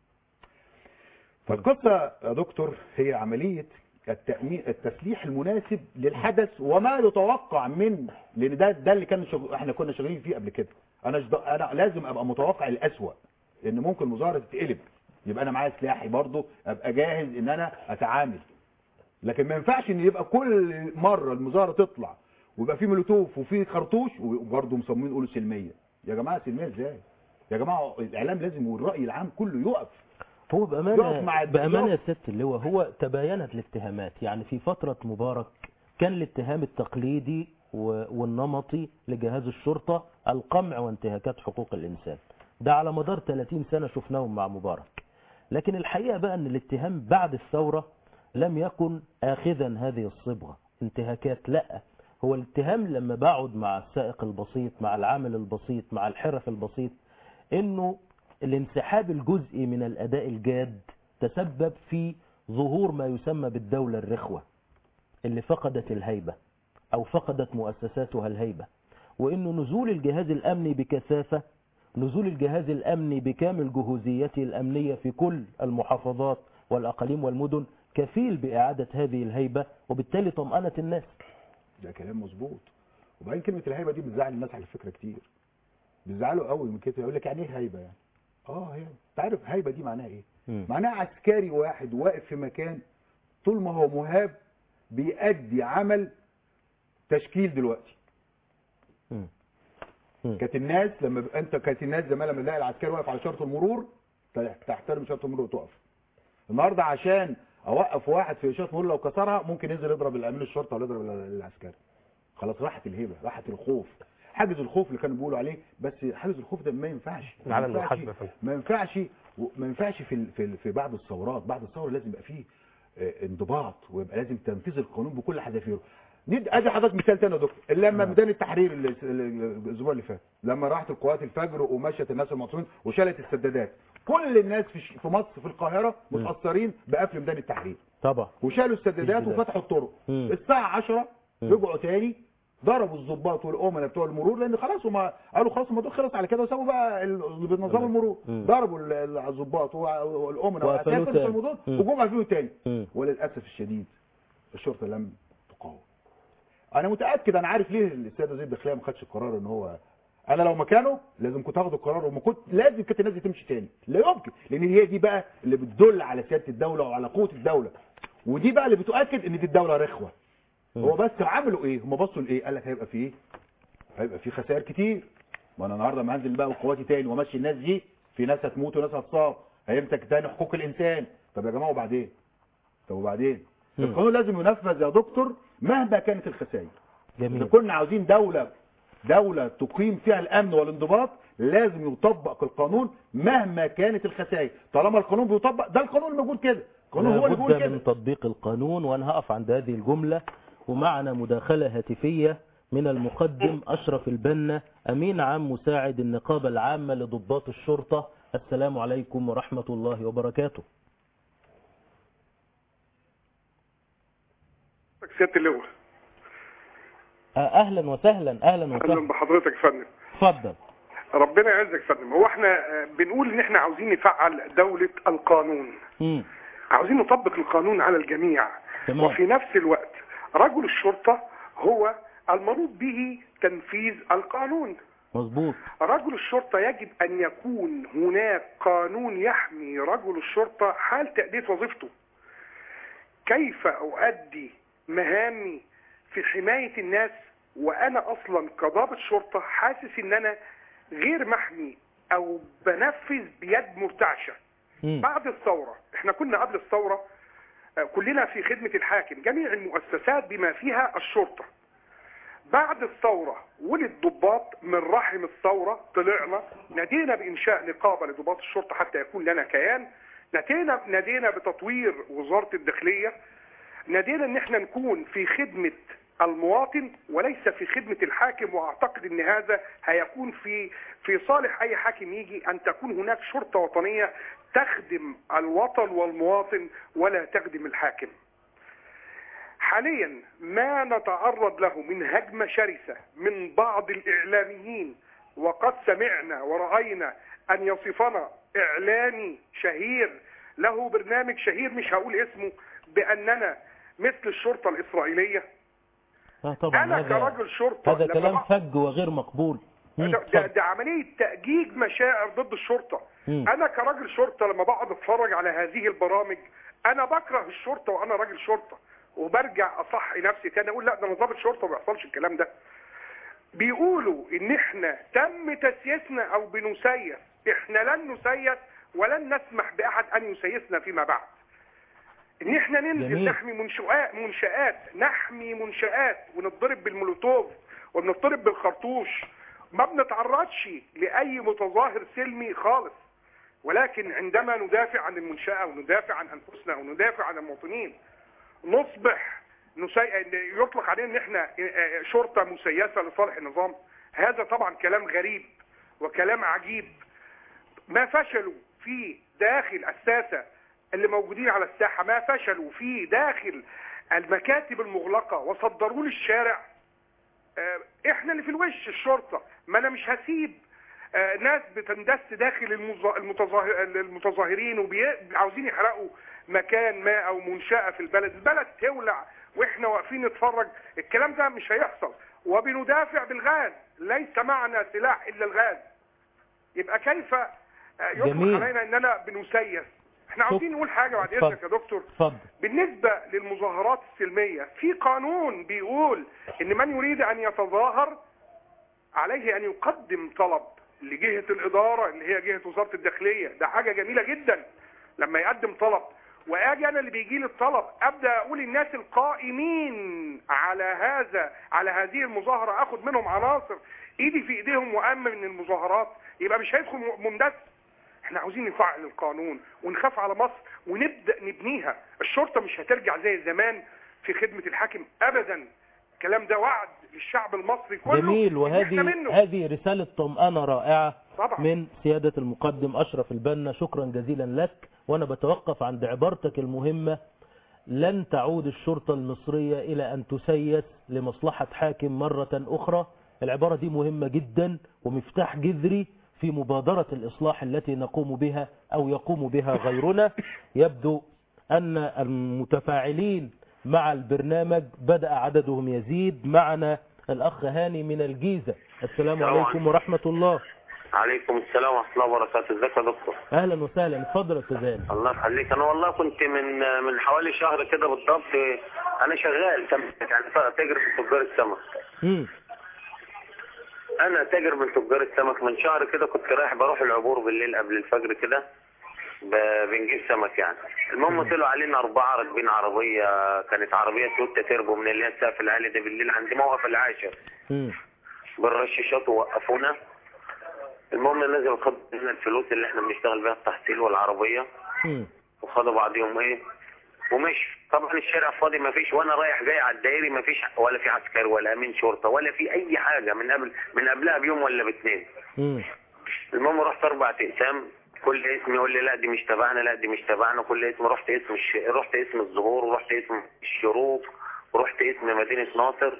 فالقصه يا دكتور هي عمليه التأمين التسليح المناسب للحدث وما يتوقع من لان ده ده اللي كان شغ... احنا كنا شغالين فيه قبل كده انا جد... انا لازم ابقى متوقع الاسوأ ان ممكن المظاهره تتقلب يبقى انا معايا سلاحي برضه ابقى جاهز ان انا اتعامل لكن ما ينفعش ان يبقى كل مره المظاهره تطلع ويبقى في مولوتوف وفي خرطوش وبرضه مصممين يقولوا سلميه يا جماعه سلميه ازاي يا جماعه الاعلام لازم والراي العام كله يقف هو يقف بأمانة مع بأمانة يا الضبط. ست اللواء هو تباينت الاتهامات يعني في فترة مبارك كان الاتهام التقليدي و- والنمطي لجهاز الشرطة القمع وانتهاكات حقوق الإنسان ده على مدار 30 سنة شفناهم مع مبارك لكن الحقيقة بقى أن الاتهام بعد الثورة لم يكن آخذا هذه الصبغة انتهاكات لا هو الاتهام لما بقعد مع السائق البسيط مع العامل البسيط مع الحرف البسيط انه الانسحاب الجزئي من الاداء الجاد تسبب في ظهور ما يسمى بالدولة الرخوة اللي فقدت الهيبة او فقدت مؤسساتها الهيبة وانه نزول الجهاز الامني بكثافة نزول الجهاز الامني بكامل جهوزيته الامنية في كل المحافظات والاقاليم والمدن كفيل باعادة هذه الهيبة وبالتالي طمأنة الناس ده كلام مظبوط وبعدين كلمه الهيبه دي بتزعل الناس على فكره كتير بيزعلوا قوي من كده يقول لك يعني ايه هيبه يعني اه هي انت عارف هيبه دي معناها ايه مم. معناها عسكري واحد واقف في مكان طول ما هو مهاب بيأدي عمل تشكيل دلوقتي مم. مم. كانت الناس لما ب- انت كانت الناس زمان لما تلاقي العسكري واقف على شرط المرور ت- تحترم شرط المرور وتقف النهارده عشان اوقف واحد في اشاره مرور لو كسرها ممكن ينزل يضرب الامين الشرطه ولا يضرب ال- العسكري خلاص راحت الهيبه راحت الخوف حاجز الخوف اللي كانوا بيقولوا عليه بس حاجز الخوف ده ما ينفعش ما عدم ينفعش المحاسبة يا فندم. ما ينفعش ما ينفعش في ال- في ال- في بعض الثورات بعد الثوره لازم يبقى فيه آه، انضباط ويبقى لازم تنفيذ القانون بكل حذافيره ندي ادي حضرتك مثال تاني يا دكتور لما ميدان التحرير اللي- اللي- الاسبوع اللي فات لما راحت القوات الفجر ومشت الناس المعتصمين وشالت السدادات كل الناس في ش- في مصر في القاهره متاثرين بقفل ميدان التحرير طبعا وشالوا السدادات البداية. وفتحوا الطرق مم. الساعه 10 مم. رجعوا تاني ضربوا الضباط والامناء بتوع المرور لان خلاص هم قالوا خلاص الموضوع خلص على كده وسابوا بقى ال- بنظام المرور مم. ضربوا ال- ال- الضباط والامناء وقفلوه والعساكر في تاني. الموضوع مم. وجم قفلوه تاني مم. وللاسف الشديد الشرطه لم تقاوم انا متاكد انا عارف ليه السيد وزير الداخليه ما خدش القرار ان هو انا لو مكانه لازم كنت هاخد القرار وما كنت لازم كانت الناس دي تمشي تاني لا يمكن لان هي دي بقى اللي بتدل على سياده الدوله وعلى قوه الدوله ودي بقى اللي بتؤكد ان دي الدوله رخوه هو بس عملوا ايه هم بصوا لايه قال لك هيبقى في ايه هيبقى في خسائر كتير ما انا النهارده ما هنزل بقى بقواتي تاني وامشي الناس دي في ناس هتموت وناس هتصاب هيمسك تاني حقوق الانسان طب يا جماعه وبعدين طب وبعدين مم. القانون لازم ينفذ يا دكتور مهما كانت الخسائر اذا جميل كنا عاوزين دولة دولة تقيم فيها الامن والانضباط لازم يطبق القانون مهما كانت الخسائر طالما القانون بيطبق ده القانون اللي موجود كده القانون هو اللي لابد بيقول من كده تطبيق القانون وانا هقف عند هذه الجملة ومعنا مداخلة هاتفية من المقدم أشرف البنا أمين عام مساعد النقابة العامة لضباط الشرطة السلام عليكم ورحمة الله وبركاته سيادة اللواء آه، أهلا وسهلا أهلا اهلا وسهلا بحضرتك يا فندم اتفضل ربنا يعزك يا فندم هو احنا آه، بنقول ان احنا عاوزين نفعل دولة القانون مم. عاوزين نطبق القانون على الجميع تمام. وفي نفس الوقت رجل الشرطة هو المنوط به تنفيذ القانون مظبوط رجل الشرطة يجب أن يكون هناك قانون يحمي رجل الشرطة حال تأدية وظيفته كيف أؤدي مهامي في حماية الناس وأنا أصلا كضابط شرطة حاسس إن أنا غير محمي أو بنفذ بيد مرتعشة مم. بعد الثورة احنا كنا قبل الثورة آه، كلنا في خدمة الحاكم جميع المؤسسات بما فيها الشرطة بعد الثورة ولد ضباط من رحم الثورة طلعنا نادينا بإنشاء نقابة لضباط الشرطة حتى يكون لنا كيان نادينا نادينا بتطوير وزارة الداخلية نادينا ان احنا نكون في خدمة المواطن وليس في خدمة الحاكم واعتقد ان هذا هيكون في في صالح اي حاكم يجي ان تكون هناك شرطة وطنية تخدم الوطن والمواطن ولا تخدم الحاكم حاليا ما نتعرض له من هجمة شرسة من بعض الإعلاميين وقد سمعنا ورأينا أن يصفنا إعلامي شهير له برنامج شهير مش هقول اسمه بأننا مثل الشرطة الإسرائيلية آه طبعا أنا هذا كرجل شرطة هذا لما كلام بق- فج وغير مقبول مم. ده, ده, اتفضل. ده عملية تأجيج مشاعر ضد الشرطة مم. أنا كراجل شرطة لما بقعد أتفرج على هذه البرامج أنا بكره الشرطة وأنا راجل شرطة وبرجع أصحي نفسي تاني أقول لا ده أنا ضابط شرطة ما بيحصلش الكلام ده بيقولوا إن إحنا تم تسييسنا أو بنسيس إحنا لن نسيس ولن نسمح بأحد أن يسيسنا فيما بعد ان احنا ننزل جميل. نحمي منشآت منشآت نحمي منشآت ونضرب بالمولوتوف وبنضرب بالخرطوش ما بنتعرضش لأي متظاهر سلمي خالص ولكن عندما ندافع عن المنشأة وندافع عن أنفسنا وندافع عن المواطنين نصبح نسي... يطلق علينا ان احنا شرطة مسيسة لصالح النظام هذا طبعا كلام غريب وكلام عجيب ما فشلوا في داخل الساسة اللي موجودين على الساحة ما فشلوا في داخل المكاتب المغلقة وصدروا للشارع آه، احنا اللي في الوش الشرطة ما انا مش هسيب آه، ناس بتندس داخل المظا- المتظاهر المتظاهرين وعاوزين يحرقوا مكان ما او منشأة في البلد البلد تولع واحنا واقفين نتفرج الكلام ده مش هيحصل وبندافع بالغاز ليس معنا سلاح الا الغاز يبقى كيف آه، جميل. يطلق علينا اننا بنسيس احنا عاوزين نقول حاجة بعد اتفضل. اذنك يا دكتور اتفضل بالنسبة للمظاهرات السلمية في قانون بيقول ان من يريد ان يتظاهر عليه ان يقدم طلب لجهه الاداره اللي هي جهه وزاره الداخليه ده حاجه جميله جدا لما يقدم طلب واجي انا اللي بيجي لي الطلب ابدا اقول الناس القائمين على هذا على هذه المظاهره اخد منهم عناصر ايدي في ايديهم وامن المظاهرات يبقى مش هيدخل مندس احنا عاوزين نفعل القانون ونخاف على مصر ونبدا نبنيها الشرطه مش هترجع زي زمان في خدمه الحاكم ابدا الكلام ده وعد للشعب المصري كله جميل إن إحنا وهذه منه. هذه رسالة طمأنة رائعة طبعا. من سيادة المقدم أشرف البنا شكرا جزيلا لك وأنا بتوقف عند عبارتك المهمة لن تعود الشرطة المصرية إلى أن تسيس لمصلحة حاكم مرة أخرى العبارة دي مهمة جدا ومفتاح جذري في مبادرة الإصلاح التي نقوم بها أو يقوم بها غيرنا يبدو أن المتفاعلين مع البرنامج بدأ عددهم يزيد معنا الأخ هاني من الجيزة السلام السلام عليكم ورحمة الله عليكم السلام ورحمة الله وبركاته ازيك يا دكتور أهلا وسهلا اتفضل يا أستاذ هاني الله يخليك انا والله كنت من من حوالي شهر كده بالضبط انا شغال سمك يعني تاجر في تجار السمك مم. انا تاجر من تجار السمك من شهر كده كنت رايح بروح العبور بالليل قبل الفجر كده ب- بنجيب سمك يعني المهم طلعوا علينا اربعه راكبين عربيه كانت عربيه تويوتا تيربو من اللي هي السقف العالي ده بالليل عند موقف العاشر مم. بالرشاشات ووقفونا المهم نزلوا خدوا لنا الفلوس اللي احنا بنشتغل بيها التحصيل والعربيه مم. وخدوا بعضهم ايه ومشي طبعا الشارع فاضي ما فيش وانا رايح جاي على الدائري ما فيش ولا في عسكري ولا امين شرطه ولا في اي حاجه من قبل من قبلها بيوم ولا باتنين مم. المهم رحت اربع اقسام كل اسم يقول لي لا دي مش تبعنا لا دي مش تبعنا كل اسم رحت اسم الش... رحت اسم الزهور ورحت اسم الشروق ورحت اسم مدينه ناصر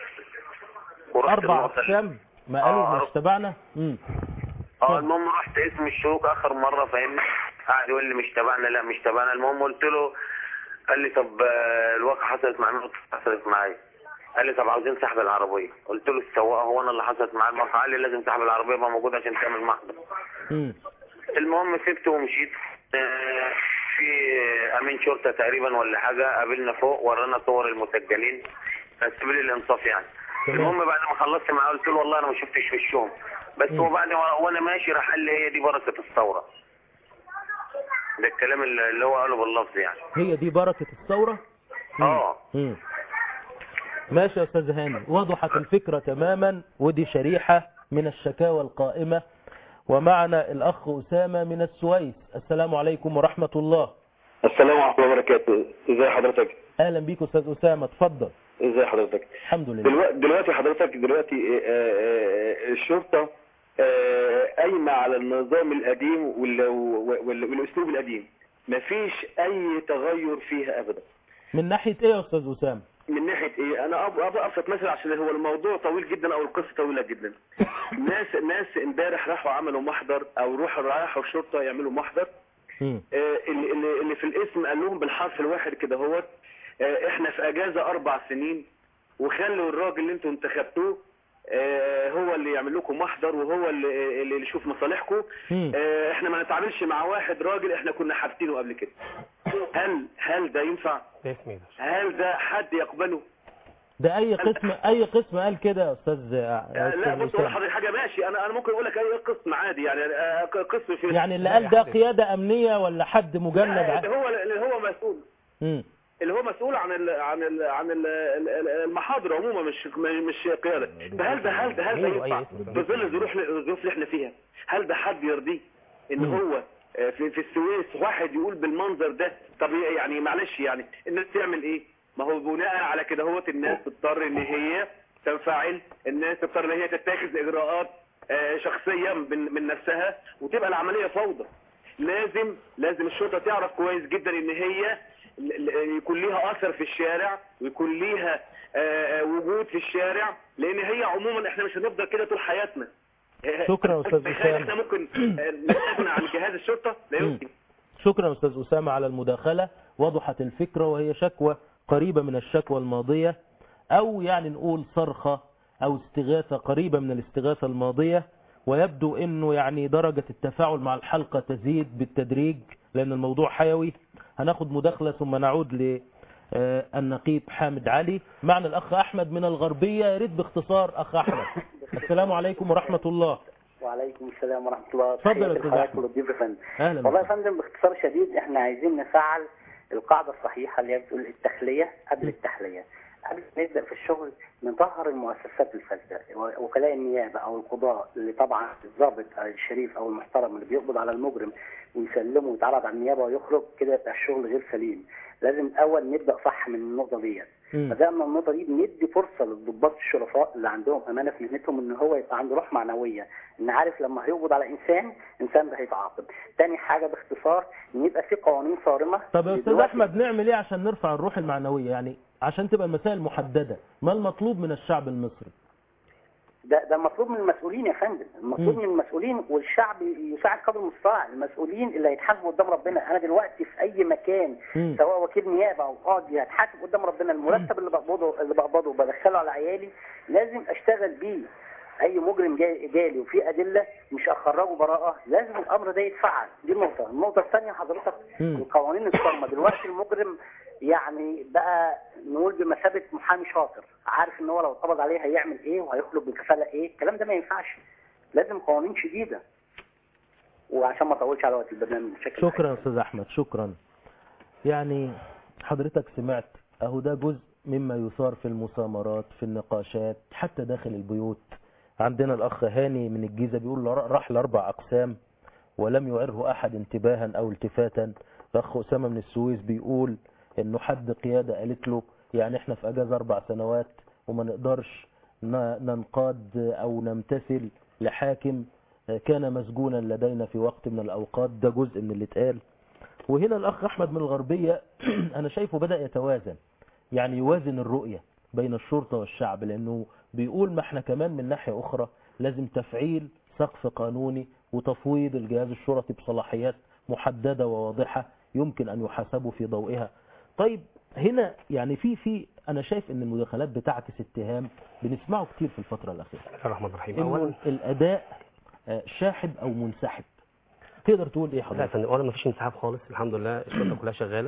ورحت أربع الناصر. أقسام ما قالوا آه. مش تبعنا مم. اه المهم رحت اسم الشروق اخر مره فاهمني قاعد يقول لي مش تبعنا لا مش تبعنا المهم قلت له قال لي طب آه، الواقعه حصلت مع مين قلت له حصلت معايا قال لي طب عاوزين سحب العربيه قلت له السواق هو انا اللي حصلت معاه الموقع قال لي لازم سحب العربيه يبقى موجود عشان تعمل محضر مم. المهم سبته ومشيت آه، في امين شرطه تقريبا ولا حاجه قابلنا فوق ورانا صور المسجلين سبيل الانصاف يعني تمام. المهم بعد ما خلصت معاه قلت له والله انا ما شفتش وشهم بس مم. هو بعد ما وانا ماشي راح قال لي هي دي بركه الثوره ده الكلام اللي اللي هو قاله باللفظ يعني هي دي بركة الثورة مم. اه مم. ماشي يا أستاذ هاني وضحت الفكرة تماما ودي شريحة من الشكاوى القائمة ومعنا الأخ أسامة من السويس السلام عليكم ورحمة الله السلام ورحمة الله وبركاته ازي حضرتك أهلا بيك أستاذ أسامة اتفضل ازي حضرتك الحمد لله دلوقتي, دلوقتي حضرتك دلوقتي آه، آه، الشرطة آه، قايمة على النظام القديم وال- وال- والاسلوب القديم مفيش اي تغير فيها ابدا من ناحية إيه يا أستاذ أسامة من ناحية ايه انا أب- أب- ابسط مثل عشان هو الموضوع طويل جدا او القصة طويلة جدا ناس ناس امبارح راحوا عملوا محضر او روحوا راحوا الشرطة يعملوا محضر مم. آه، اللي, اللي اللي في الاسم قال لهم بالحرف الواحد كده هو احنا في اجازة اربع سنين وخلوا الراجل اللي انتوا انتخبتوه آه، هو اللي يعمل لكم محضر وهو اللي, اللي يشوف مصالحكم مم. آه، احنا ما نتعاملش مع واحد راجل احنا كنا حابسينه قبل كده هل هل ده ينفع ده اسمي ده هل ده حد يقبله ده أي قسم أي قسم قال كده يا أستاذ يا آه، لا أستاذ بص اقول أسامة لحضرتك حاجه ماشي انا انا ممكن اقول لك اي قسم عادي يعني آه، قسم في يعني اللي لا قال ده يحدث. قيادة أمنية ولا حد مجند لا، ع- اللي هو اللي هو مسؤول مم. اللي هو مسؤول عن ال عن ال عن ال المحاضر عموما مش مش قياده فهل ده هل ده هل ده مين ينفع وأي اسم؟ في ظل الظروف الظروف اللي احنا فيها هل ده حد يرضيه ان مم. هو آه، في في السويس واحد يقول بالمنظر ده طب يعني معلش يعني الناس تعمل ايه ما هو بناء على كده هو الناس تضطر ان هي تنفعل الناس تضطر ان هي تتخذ اجراءات آه، شخصيه من من نفسها وتبقى العمليه فوضى لازم لازم الشرطه تعرف كويس جدا ان هي ل- ل- يكون ليها اثر في الشارع ويكون ليها آه، آه، وجود في الشارع لان هي عموما احنا مش هنفضل كده طول حياتنا شكرا يا أستاذ تخيل أسامة. احنا ممكن آه، نستغنى عن جهاز الشرطه لا مم. يمكن شكرا أستاذ أسامة على المداخلة وضحت الفكرة وهي شكوى قريبة من الشكوى الماضية أو يعني نقول صرخة أو استغاثة قريبة من الاستغاثة الماضية ويبدو أنه يعني درجة التفاعل مع الحلقة تزيد بالتدريج لأن الموضوع حيوي هناخد مداخلة ثم نعود آه، النقيب حامد علي معنا الأخ أحمد من الغربية يا ريت باختصار أخ أحمد السلام عليكم ورحمة الله وعليكم السلام ورحمة الله اتفضل يا تحياتي أستاذ لحضرتك أحمد. وللضيوف يا فندم أهلا والله يا وسهلا. فندم باختصار شديد احنا عايزين نفعل القاعدة الصحيحة اللي هي بتقول التخلية قبل التحلية قبل ما نبدأ في الشغل نطهر المؤسسات الفاسدة وكلاء النيابة أو القضاء اللي طبعا الضابط أو الشريف أو المحترم اللي بيقبض على المجرم ويسلمه ويتعرض على النيابة ويخرج كده يبقى الشغل غير سليم لازم الأول نبدأ صح من النقطة ديت مم. بدأنا النقطة دي بندي فرصة للضباط الشرفاء اللي عندهم أمانة في مهنتهم إن هو يبقى عنده روح معنوية إن عارف لما هيقبض على إنسان إنسان ده هيتعاقب. تاني حاجة باختصار إن يبقى في قوانين صارمة طب يا أستاذ دلوقتي- أحمد نعمل إيه عشان نرفع الروح المعنوية يعني عشان تبقى المسائل محددة ما المطلوب من الشعب المصري ده ده مطلوب من المسؤولين يا فندم المطلوب مم. من المسؤولين والشعب يساعد قدر المستطاع المسؤولين اللي هيتحاسبوا قدام ربنا انا دلوقتي في اي مكان مم. سواء وكيل نيابه او قاضي هتحاسب قدام ربنا المرتب اللي بقبضه اللي بقبضه وبدخله على عيالي لازم اشتغل بيه اي مجرم جاي جالي وفي ادله مش اخرجه براءه لازم الامر ده يتفعل دي النقطه النقطه الثانيه حضرتك مم. القوانين الصارمه دلوقتي المجرم يعني بقى نقول بمثابه محامي شاطر عارف ان هو لو اتقبض عليه هيعمل ايه وهيخرج بكفاله ايه الكلام ده ما ينفعش لازم قوانين شديده وعشان ما اطولش على وقت البرنامج بشكل شكرا يا أستاذ أحمد شكرا يعني حضرتك سمعت أهو ده جزء مما يثار في المسامرات في النقاشات حتى داخل البيوت عندنا الأخ هاني من الجيزة بيقول راح لأربع أقسام ولم يعره أحد انتباها أو التفاتا الأخ أسامة من السويس بيقول إنه حد قيادة قالت له يعني إحنا في أجازة أربع سنوات وما نقدرش ن- ننقاد أو نمتثل لحاكم كان مسجونا لدينا في وقت من الأوقات ده جزء من اللي اتقال وهنا الأخ أحمد من الغربية أنا شايفه بدأ يتوازن يعني يوازن الرؤية بين الشرطة والشعب لأنه بيقول ما احنا كمان من ناحية أخرى لازم تفعيل سقف قانوني وتفويض الجهاز الشرطي بصلاحيات محددة وواضحة يمكن أن يحاسبوا في ضوئها طيب هنا يعني في في أنا شايف أن المداخلات بتعكس اتهام بنسمعه كتير في الفترة الأخيرة بسم الله الرحمن الرحيم إنه اولا الأداء آه، شاحب أو منسحب تقدر تقول إيه لا يا حضرتك؟ فندم اولا مفيش انسحاب خالص الحمد لله الشرطه كلها شغاله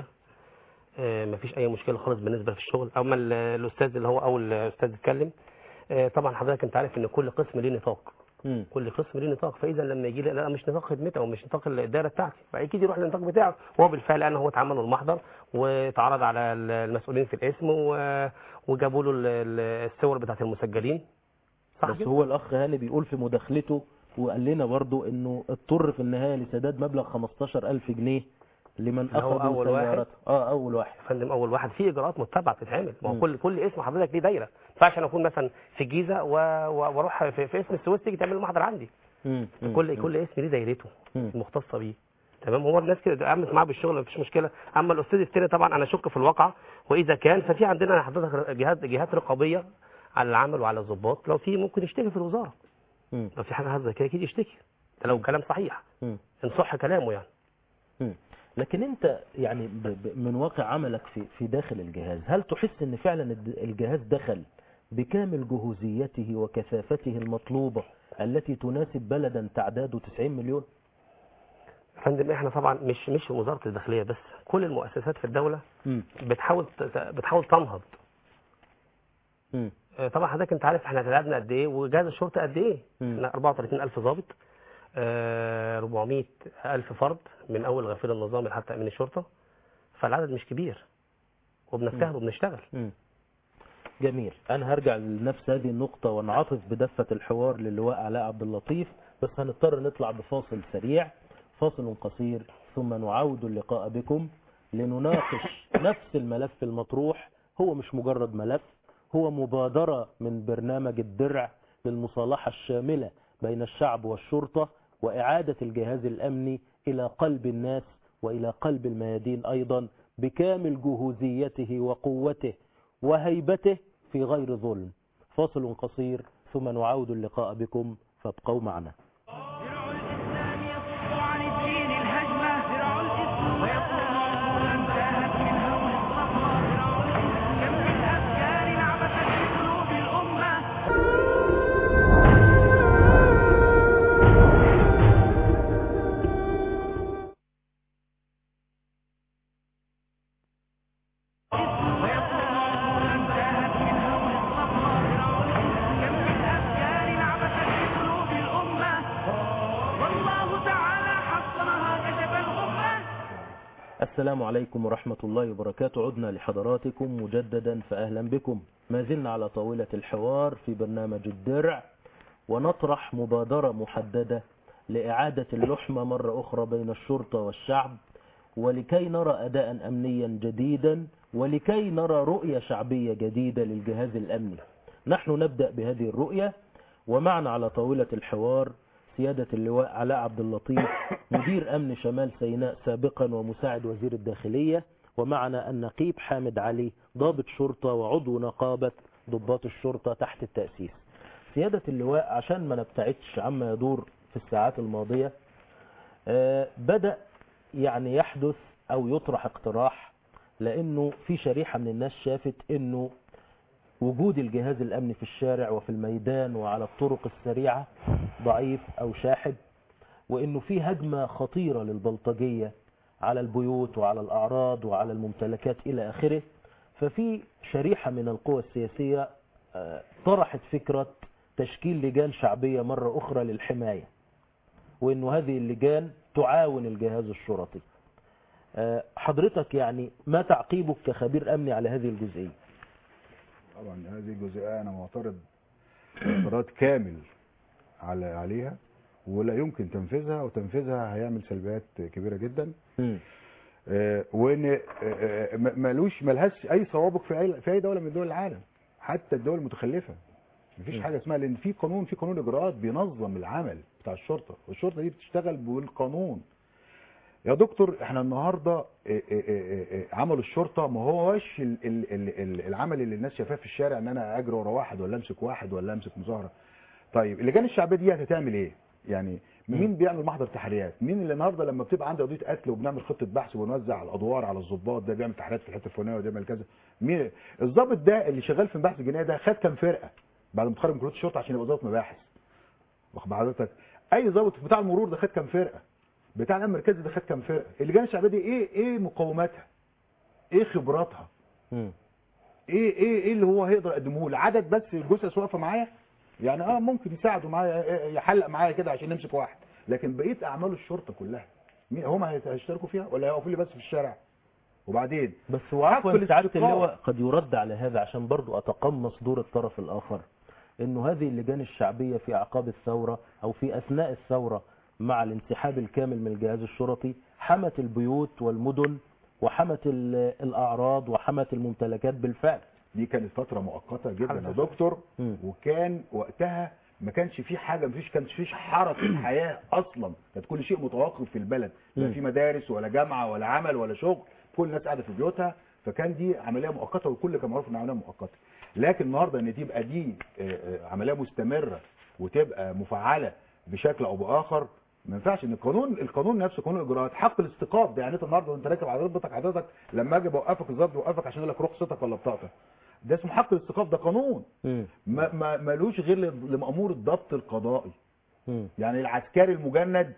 آه، مفيش اي مشكله خالص بالنسبه في الشغل اما ال- الاستاذ اللي هو اول استاذ اتكلم آه، طبعا حضرتك انت عارف ان كل قسم ليه نطاق مم. كل قسم ليه نطاق فاذا لما يجي لي لا مش نطاق خدمته او مش نطاق الدائره بتاعتي فاكيد يروح للنطاق بتاعه وهو بالفعل انا هو اتعمل له المحضر واتعرض على ال- المسؤولين في الاسم و- وجابوا له ال- ال- الصور بتاعت المسجلين صح بس كده؟ هو الأخ هاني بيقول في مداخلته وقال لنا برضو إنه اضطر في النهاية لسداد مبلغ 15000 جنيه لمن اللي هو أخذوا أول واحد؟ سيارات اه أول واحد يا فندم اول واحد في اجراءات متبعه بتتعمل ما مم. هو كل كل اسم حضرتك ليه دايره ما ينفعش انا اكون مثلا في الجيزه و- و- واروح في, في اسم السويس تيجي تعمل محضر عندي مم. مم. كل مم. كل اسم ليه دايرته مم. المختصه بيه تمام هو الناس كده قامت معاه بالشغل مفيش مشكله اما الاستاذ الثاني طبعا انا اشك في الواقع واذا كان ففي عندنا حضرتك جهات جهات رقابيه على العمل وعلى الضباط لو في ممكن يشتكي في الوزاره مم. لو في حاجه زي كده اكيد يشتكي ده لو كلام صحيح مم. ان صح كلامه يعني مم. لكن انت يعني ب- ب- من واقع عملك في في داخل الجهاز هل تحس ان فعلا الد- الجهاز دخل بكامل جهوزيته وكثافته المطلوبة التي تناسب بلدا تعداده 90 مليون يا فندم احنا طبعا مش مش في وزاره الداخليه بس كل المؤسسات في الدوله مم. بتحاول ت- ت- بتحاول تنهض مم. آه، طبعا حضرتك انت عارف احنا تعبنا قد ايه وجهاز الشرطه قد ايه مم. احنا 34000 ضابط آه، 400000 فرد من اول غفير النظام لحتى امين الشرطه فالعدد مش كبير وبنجتهد وبنشتغل مم. جميل انا هرجع لنفس هذه النقطة ونعطف بدفة الحوار للواء علاء عبد اللطيف بس هنضطر نطلع بفاصل سريع فاصل قصير ثم نعود اللقاء بكم لنناقش نفس الملف المطروح هو مش مجرد ملف هو مبادرة من برنامج الدرع للمصالحة الشاملة بين الشعب والشرطة وإعادة الجهاز الأمني إلى قلب الناس وإلى قلب الميادين أيضا بكامل جهوزيته وقوته وهيبته في غير ظلم فاصل قصير ثم نعود اللقاء بكم فابقوا معنا درع الإسلام يصد عن الدين الهجمة درع الإسلام ويكون عقولا انتهت من هول الصفوة درع الإسلام كم من أفكار عبثت في قلوب الأمة الإسلام السلام عليكم ورحمة الله وبركاته عدنا لحضراتكم مجددا فأهلا بكم ما زلنا على طاولة الحوار في برنامج الدرع ونطرح مبادرة محددة لإعادة اللحمة مرة أخرى بين الشرطة والشعب ولكي نرى أداء أمنيا جديدا ولكي نرى رؤية شعبية جديدة للجهاز الأمني نحن نبدأ بهذه الرؤية ومعنا على طاولة الحوار سيادة اللواء علاء عبد اللطيف مدير أمن شمال سيناء سابقا ومساعد وزير الداخلية ومعنا النقيب حامد علي ضابط شرطة وعضو نقابة ضباط الشرطة تحت التأسيس سيادة اللواء عشان ما نبتعدش عما يدور في الساعات الماضية آه، بدأ يعني يحدث أو يطرح اقتراح لأنه في شريحة من الناس شافت أنه وجود الجهاز الأمني في الشارع وفي الميدان وعلى الطرق السريعة ضعيف أو شاحب وأنه في هجمة خطيرة للبلطجية على البيوت وعلى الأعراض وعلى الممتلكات إلى آخره ففي شريحة من القوى السياسية آه، طرحت فكرة تشكيل لجان شعبية مرة أخرى للحماية وأنه هذه اللجان تعاون الجهاز الشرطي آه، حضرتك يعني ما تعقيبك كخبير أمني على هذه الجزئية طبعا هذه الجزئيه انا معترض اعتراض كامل على عليها ولا يمكن تنفيذها وتنفيذها هيعمل سلبيات كبيره جدا مم. آه، وان آه، آه، م- ملوش ملهاش اي سوابق في اي في اي دوله من دول العالم حتى الدول المتخلفه مفيش م. حاجه اسمها لان في قانون في قانون اجراءات بينظم العمل بتاع الشرطه والشرطه دي بتشتغل بالقانون يا دكتور احنا النهارده اه، اه، اه، اه، عمل الشرطه ما هوش ال- ال- ال- ال- العمل اللي الناس شايفاه في الشارع ان انا اجري ورا واحد ولا امسك واحد ولا امسك مظاهره طيب اللجان الشعبيه دي هتعمل ايه يعني مين بيعمل محضر تحريات مين اللي النهارده لما بتبقى عندي قضيه قتل وبنعمل خطه بحث ونوزع الادوار على الضباط ده بيعمل تحريات في الحته الفلانيه وده بيعمل كذا مين الضابط ده اللي شغال في البحث الجنائي ده خد كام فرقه بعد ما اتخرج من كليه الشرطه عشان يبقى ضابط مباحث واخد بال حضرتك اي ضابط بتاع المرور ده خد كام فرقه بتاع الامن المركزي ده خد كام فرقه اللجان الشعبيه دي ايه ايه مقوماتها ايه خبراتها مم. ايه ايه ايه اللي هو هيقدر يقدمه لي عدد بس الجثث واقفه معايا يعني اه ممكن يساعدوا معايا إيه، يحلق معايا كده عشان نمسك واحد لكن بقيه اعمال الشرطه كلها مين هم هيشتركوا فيها ولا هيقفوا لي بس في الشارع وبعدين بس وعفوا حق سعادة الاستقرار. اللواء قد يرد على هذا عشان برضو أتقمص دور الطرف الآخر إنه هذه اللجان الشعبية في أعقاب الثورة أو في أثناء الثورة مع الانسحاب الكامل من الجهاز الشرطي حمت البيوت والمدن وحمت ال- الأعراض وحمت الممتلكات بالفعل دي كانت فتره مؤقته جدا حمد يا الله. دكتور مم. وكان وقتها ما كانش في حاجه ما فيش كانش فيش حركه حياه اصلا كانت كل شيء متوقف في البلد لا مم. في مدارس ولا جامعه ولا عمل ولا شغل كل الناس قاعده في بيوتها فكان دي عمليه مؤقته والكل كان معروف انها عمليه مؤقته لكن النهارده ان تبقى دي آه، آه، عمليه مستمره وتبقى مفعله بشكل او باخر ما ينفعش ان القانون القانون نفسه قانون الاجراءات حق الاستيقاظ ده يعني انت النهارده وانت راكب عربيتك حضرتك لما اجي بوقفك الظابط بيوقفك عشان يقول لك رخصتك ولا بطاقتك ده اسمه حق الاستيقاظ ده قانون مم. ما ما ملوش غير لمأمور الضبط القضائي مم. يعني العسكري المجند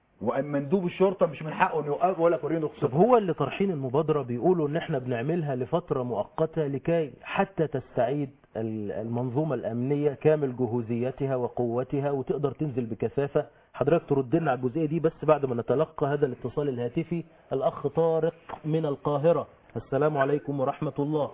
ومندوب الشرطه مش من حقه انه يوقف ولا وريني طب رخصته هو اللي طرحين المبادرة بيقولوا ان احنا بنعملها لفترة مؤقتة لكي حتى تستعيد ال- المنظومة الامنية كامل جهوزيتها وقوتها وتقدر تنزل بكثافة حضرتك ترد لنا على الجزئية دي بس بعد ما نتلقى هذا الاتصال الهاتفي الاخ طارق من القاهرة السلام عليكم ورحمة الله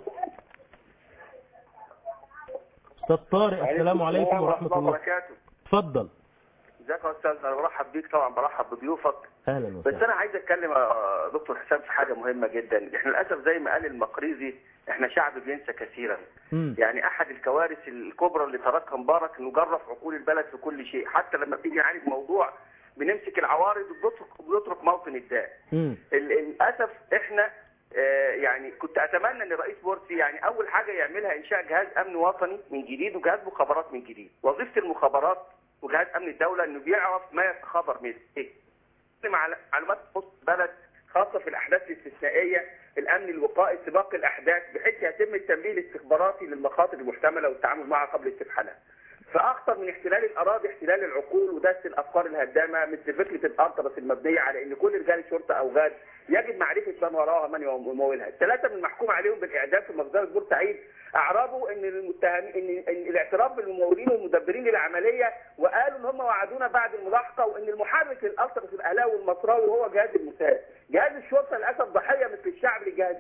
استاذ طارق السلام عليكم ورحمة الله وبركاته اتفضل ازيك يا استاذ انا برحب بيك طبعا برحب بضيوفك اهلا بس وسهلا انا عايز اتكلم يا دكتور حسام في حاجه مهمه جدا احنا للاسف زي ما قال المقريزي احنا شعب بينسى كثيرا مم. يعني احد الكوارث الكبرى اللي تركها مبارك انه جرف عقول البلد في كل شيء حتى لما بتيجي نعالج موضوع بنمسك العوارض وبنترك بنترك موطن الداء مم. ال- للاسف احنا آه، يعني كنت اتمنى ان الرئيس مرسي يعني اول حاجه يعملها انشاء جهاز امن وطني من جديد وجهاز مخابرات من جديد وظيفه المخابرات وجهاز امن الدوله انه بيعرف ما يتخبر منه ايه مع- معلومات تخص البلد خاصه في الاحداث الاستثنائيه الامن الوقائي سباق الاحداث بحيث يتم التنبيه الاستخباراتي للمخاطر المحتمله والتعامل معها قبل استفحالها فاخطر من احتلال الاراضي احتلال العقول ودس الافكار الهدامه مثل فكره الارتبس المبنيه على ان كل رجال الشرطه او غاد يجب معرفه من وراءها من يمولها الثلاثه من المحكوم عليهم بالاعدام في مصدر بورسعيد اعربوا ان المتهم ان, إن الاعتراف بالممولين والمدبرين للعمليه وقالوا ان هم وعدونا بعد الملاحقه وان المحرك للالتراس الاهلاوي والمصراوي هو جهاز الموساد جهاز الشرطه للاسف ضحيه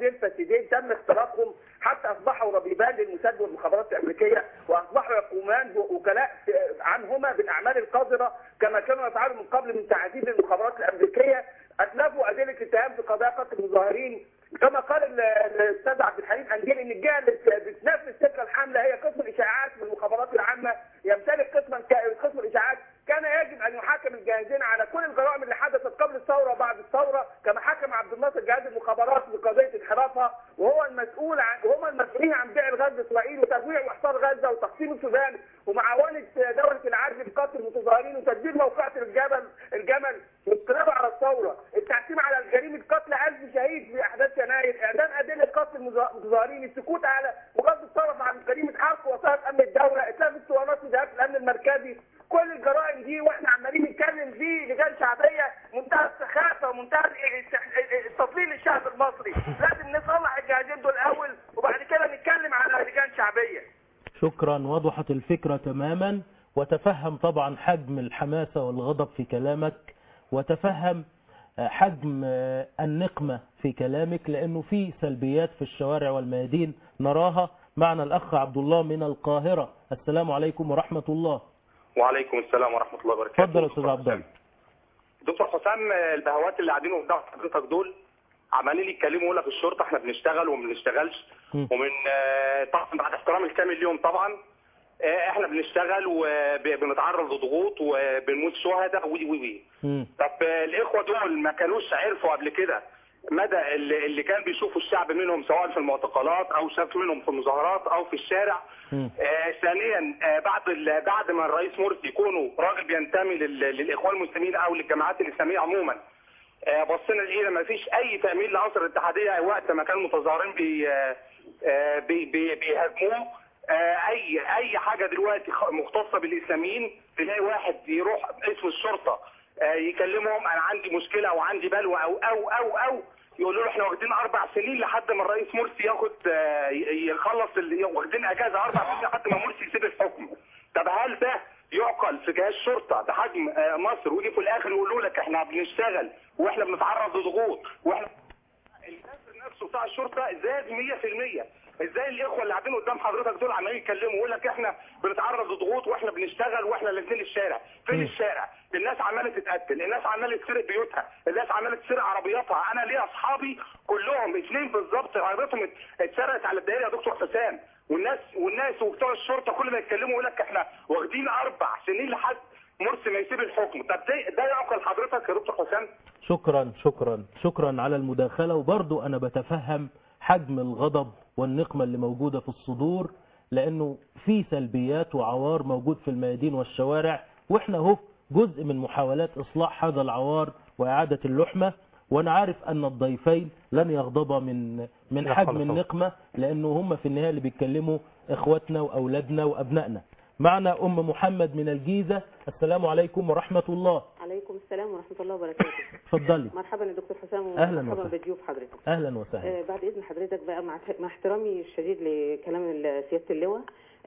جهازين فاسدين تم اختراقهم حتى اصبحوا ربيبان للموساد والمخابرات الامريكيه واصبحوا يقومان بوكلاء عنهما بالاعمال القذره كما كانوا يفعلوا من قبل من تعذيب المخابرات الامريكيه اتلفوا ادله اتهام في قضايا قتل المظاهرين كما قال ال- الاستاذ عبد الحليم انديل ان الجهه اللي بت- بتنفذ تلك الحمله هي قسم الاشاعات من المخابرات العامه يمتلك قسما ك- قسم الاشاعات كان يجب ان يحاكم الجاهزين على كل الجرائم اللي حدثت قبل الثوره وبعد الثوره كما حكم عبد الناصر جهاز المخابرات بقضيه انحرافها وهو المسؤول عن وهم المسؤولين عن بيع الغاز لاسرائيل وتجويع واحصار غزه وتقسيم السودان ومعاونه دوله العدل بقتل المتظاهرين وتدبير موقعة الجبل الجمل والانقلاب على الثوره التحكيم على جريمه قتل 1000 شهيد في احداث يناير اعلان ادله قتل المظا- المتظاهرين السكوت على وغض الطرف عن جريمه حرق وسائل امن الدوله اتلاف اسطوانات وجهات الامن المركزي كل الجرائم دي واحنا عمالين نتكلم في لجان شعبيه منتهى السخافه ومنتهى ال- التضليل للشعب المصري لازم نصلح الجهازين دول الاول وبعد كده نتكلم على لجان شعبيه شكرا وضحت الفكرة تماما وتفهم طبعا حجم الحماسة والغضب في كلامك وتفهم آه، حجم آه، النقمة في كلامك لأنه في سلبيات في الشوارع والميادين نراها معنا الأخ عبد الله من القاهرة السلام عليكم ورحمة الله وعليكم السلام ورحمه الله وبركاته تفضل يا أستاذ عبد الله دكتور حسام البهوات اللي قاعدين قدام حضرتك دول عمالين يتكلموا يقول لك الشرطه احنا بنشتغل وما بنشتغلش مم. ومن آه، طبعا بعد احترام الكامل ليهم طبعا آه، احنا بنشتغل وبنتعرض لضغوط وبنموت شهداء وي وي وي مم. طب آه، الاخوه دول ما كانوش عرفوا قبل كده مدى اللي, اللي كان بيشوفوا الشعب منهم سواء في المعتقلات او شاف منهم في المظاهرات او في الشارع مم. آه، ثانيا آه، بعد ال- بعد ما الرئيس مرسي يكونوا راجل بينتمي لل- للاخوان المسلمين او للجماعات الاسلاميه عموما آه، بصينا لقينا ما فيش اي تامين لعنصر الاتحاديه وقت ما كان المتظاهرين بي آه، آه، بي بي بيهاجموه آه، اي اي حاجه دلوقتي خ- مختصه بالاسلاميين تلاقي واحد يروح اسم الشرطه آه، يكلمهم انا عندي مشكله او عندي بلوى او او او او يقولوا له احنا واخدين اربع سنين لحد ما الرئيس مرسي ياخد آه، ي- يخلص ال- واخدين اجازه اربع سنين لحد ما مرسي يسيب الحكم طب هل ده يعقل في جهاز شرطه بحجم آه، مصر ويجي في الاخر يقولوا لك احنا بنشتغل واحنا بنتعرض لضغوط واحنا الكسر نفسه بتاع الشرطه زاد 100% ازاي الاخوه اللي قاعدين قدام حضرتك دول عمالين يتكلموا ويقول لك احنا بنتعرض لضغوط واحنا بنشتغل واحنا نازلين الشارع فين الشارع الناس عماله تتقتل الناس عماله تسرق بيوتها الناس عماله تسرق عربياتها انا ليا اصحابي كلهم اثنين بالظبط عربيتهم ات- اتسرقت على الدائري يا دكتور حسام والناس والناس وبتوع الشرطه كل ما يتكلموا يقول لك احنا واخدين اربع سنين لحد مرسي ما يسيب الحكم طب ده ده يعقل حضرتك يا دكتور حسام شكرا شكرا شكرا على المداخلة وبرضو أنا بتفهم حجم الغضب والنقمة اللي موجودة في الصدور لأنه في سلبيات وعوار موجود في الميادين والشوارع وإحنا هو جزء من محاولات إصلاح هذا العوار وإعادة اللحمة وأنا عارف أن الضيفين لن يغضبا من من لا حجم خالص. النقمة لأنه هم في النهاية اللي بيتكلموا إخواتنا وأولادنا وأبنائنا معنا أم محمد من الجيزة السلام عليكم ورحمة الله عليكم السلام ورحمة الله وبركاته اتفضلي مرحبا يا دكتور حسام أهلاً ومرحبا وسهلاً. بضيوف حضرتك أهلا وسهلا آه بعد إذن حضرتك بقى مع, مع احترامي الشديد لكلام ال- سيادة اللواء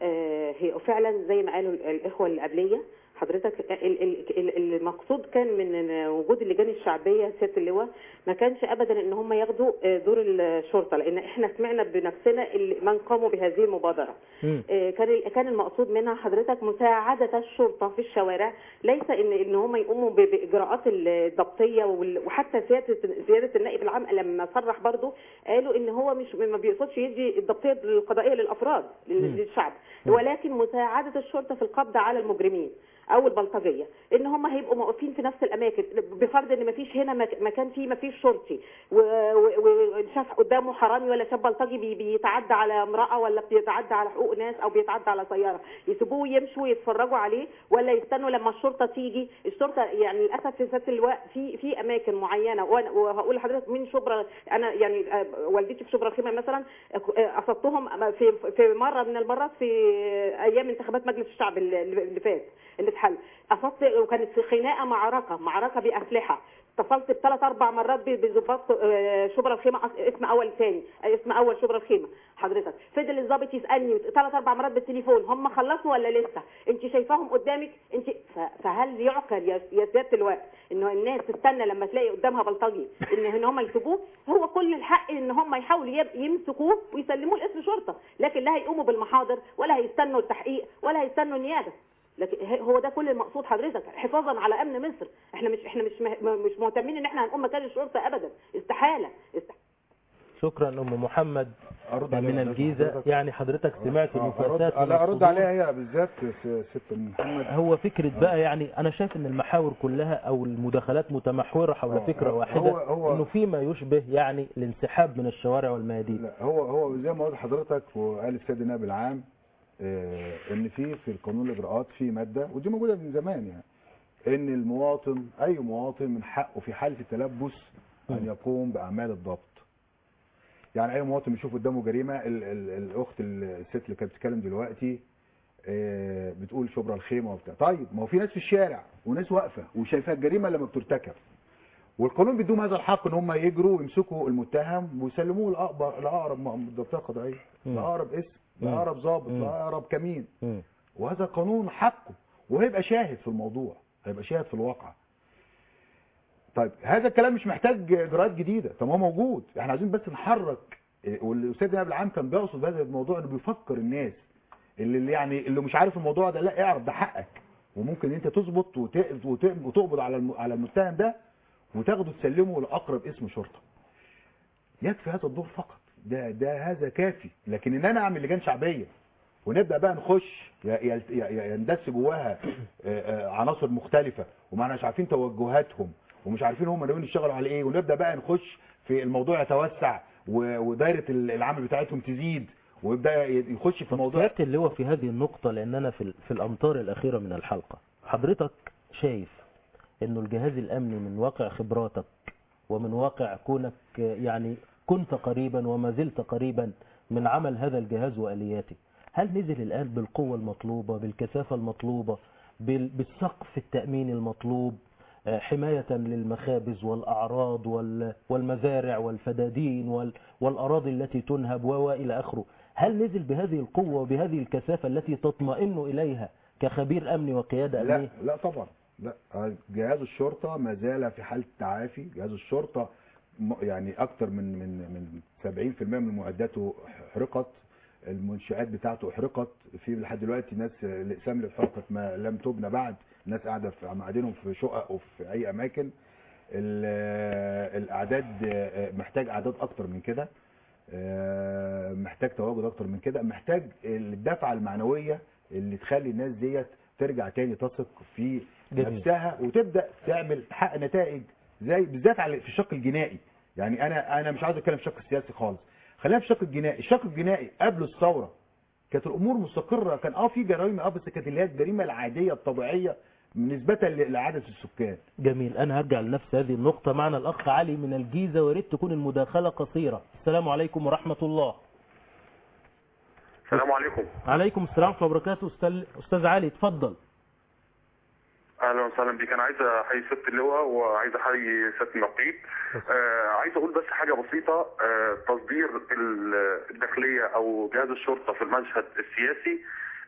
آه هي فعلا زي ما قالوا ال- الإخوة اللي قبلية حضرتك ال- ال- ال- المقصود كان من وجود اللجان الشعبية سيادة اللواء ما كانش أبدا إن هم ياخدوا آه، دور الشرطة لأن إحنا سمعنا بنفسنا ال- من قاموا بهذه المبادرة مم. آه، كان كان المقصود منها حضرتك مساعدة الشرطة في الشوارع ليس ان ان هم يقوموا ب- باجراءات الضبطيه وال- وحتى سياده سياده النائب العام لما صرح برضه قالوا ان هو مش ما بيقصدش يدي الضبطيه القضائيه للافراد لل- مم. للشعب ولكن مساعده الشرطه في القبض على المجرمين او البلطجيه ان هم هيبقوا موقفين في نفس الاماكن بفرض ان ما فيش هنا مك- مكان فيه ما فيش شرطي و- و- وشاف قدامه حرامي ولا شاف بلطجي بي- بيتعدى على امراه ولا بيتعدى على حقوق ناس او بيتعدى على سياره يسيبوه يمشوا يتفرجوا عليه ولا يستنوا لما الشرطه تيجي الشرطه يعني للاسف في ذات الوقت في في اماكن معينه وأنا- وهقول لحضرتك من شبرا انا يعني آه، والدتي في شبرا الخيمه مثلا آه، قصدتهم في في مره من المرات في ايام انتخابات مجلس الشعب اللي اللي فات اللي اتحل قصدت وكانت في خناقه معركه معركه باسلحه اتصلت بثلاث اربع مرات ب- بظباط آه، شبرا الخيمه أص- اسم اول ثاني آه، اسم اول شبرا الخيمه حضرتك فضل الضابط يسالني ثلاث اربع مرات بالتليفون هم خلصوا ولا لسه انت شايفاهم قدامك انت ف- فهل يعقل يا يا سياده الوقت انه الناس تستنى لما تلاقي قدامها بلطجي ان ان هم يسيبوه هو كل الحق ان هم يحاولوا يب- يمسكوه ويسلموه لاسم شرطه لكن لا هيقوموا بالمحاضر ولا هيستنوا التحقيق ولا هيستنوا النيابه لكن ه- هو ده كل المقصود حضرتك حفاظا على امن مصر احنا مش احنا مش مه- مش مهتمين ان احنا هنقوم مكان الشرطه ابدا استحاله استحالة. شكرا ام محمد أرد عليها من يا الجيزه حضرتك. يعني حضرتك سمعت آه، نفاسات أرد- من لا ارد الصدور. عليها هي بالذات س- ست ام محمد هو فكرة بقى يعني أنا شايف إن المحاور كلها أو المداخلات متمحورة حول آه، فكرة هو- واحدة هو- إنه فيما يشبه يعني الانسحاب من الشوارع والميادين لا هو هو زي ما قلت لحضرتك وقال السيد النائب العام آه، ان في في القانون الاجراءات في ماده ودي موجوده من زمان يعني ان المواطن اي مواطن من حقه في حاله التلبس ان يقوم باعمال الضبط يعني اي مواطن بيشوف قدامه جريمه ال ال الاخت الست اللي كانت بتتكلم دلوقتي آه، بتقول شبرا الخيمه وبتاع طيب ما هو في ناس في الشارع وناس واقفه وشايفاها الجريمه لما بترتكب والقانون بيدوم هذا الحق ان هم يجروا ويمسكوا المتهم ويسلموه لاقرب لاقرب ضبطيه قضائيه مم. لاقرب اسم مم. لاقرب ضابط مم. لاقرب كمين مم. وهذا قانون حقه وهيبقى شاهد في الموضوع هيبقى شاهد في الواقع طيب هذا الكلام مش محتاج اجراءات جديده طب هو موجود احنا عايزين بس نحرك إيه، والاستاذ نائب العام كان بيقصد بهذا الموضوع انه بيفكر الناس اللي اللي يعني اللي مش عارف الموضوع ده لا اعرف ده حقك وممكن انت تظبط وت- وت- وتقبض على الم- على المتهم ده وتاخده تسلمه لاقرب اسم شرطه يكفي هذا الدور فقط ده ده هذا كافي لكن ان انا اعمل لجان شعبيه ونبدا بقى نخش ي- ي- ي- يندس جواها آه، آه، عناصر مختلفه وما مش عارفين توجهاتهم ومش عارفين هم ناويين يشتغلوا على ايه ونبدا بقى نخش في الموضوع يتوسع و- ودايره ال- العمل بتاعتهم تزيد ويبدا ي- يخش في موضوع سيادة اللواء في هذه النقطة لأن أنا في, ال- في الأمطار الأخيرة من الحلقة حضرتك شايف إنه الجهاز الأمني من واقع خبراتك ومن واقع كونك يعني كنت قريبا وما زلت قريبا من عمل هذا الجهاز وآلياته هل نزل الآن بالقوة المطلوبة بالكثافة المطلوبة بال- بالسقف التأميني المطلوب آه، حماية للمخابز والأعراض وال- والمزارع والفدادين وال- والأراضي التي تنهب و إلى آخره هل نزل بهذه القوة وبهذه الكثافة التي تطمئن إليها كخبير أمني وقيادة لا أمنية لا طبعا لا جهاز الشرطه ما زال في حاله تعافي جهاز الشرطه م- يعني اكتر من من من 70% من معداته احرقت المنشآت بتاعته احرقت في لحد دلوقتي ناس الاقسام اللي اتحرقت ما لم تبنى بعد ناس قاعده في معادنهم في شقق وفي اي اماكن ال- الاعداد محتاج اعداد اكتر من كده آه، محتاج تواجد اكتر من كده محتاج الدفعه المعنويه اللي تخلي الناس ديت ترجع تاني تثق في جميل. نفسها وتبدا تعمل تحقق نتائج زي بالذات على في الشق الجنائي يعني انا انا مش عاوز اتكلم في الشق السياسي خالص خلينا في الشق الجنائي الشق الجنائي قبل الثوره كانت الامور مستقره كان اه في جرائم اه بس كانت اللي هي الجريمه العاديه الطبيعيه نسبه ل- لعدد السكان جميل أنا هرجع لنفس هذه النقطة معنا الأخ علي من الجيزة ويريد تكون المداخلة قصيرة السلام عليكم ورحمة الله السلام عليكم عليكم السلام ورحمة الله وبركاته أستاذ- أستاذ علي اتفضل اهلا وسهلا بك انا عايز احيي ست اللواء وعايز احيي ست النقيب آه عايز اقول بس حاجه بسيطه آه تصدير ال- الداخليه او جهاز الشرطه في المشهد السياسي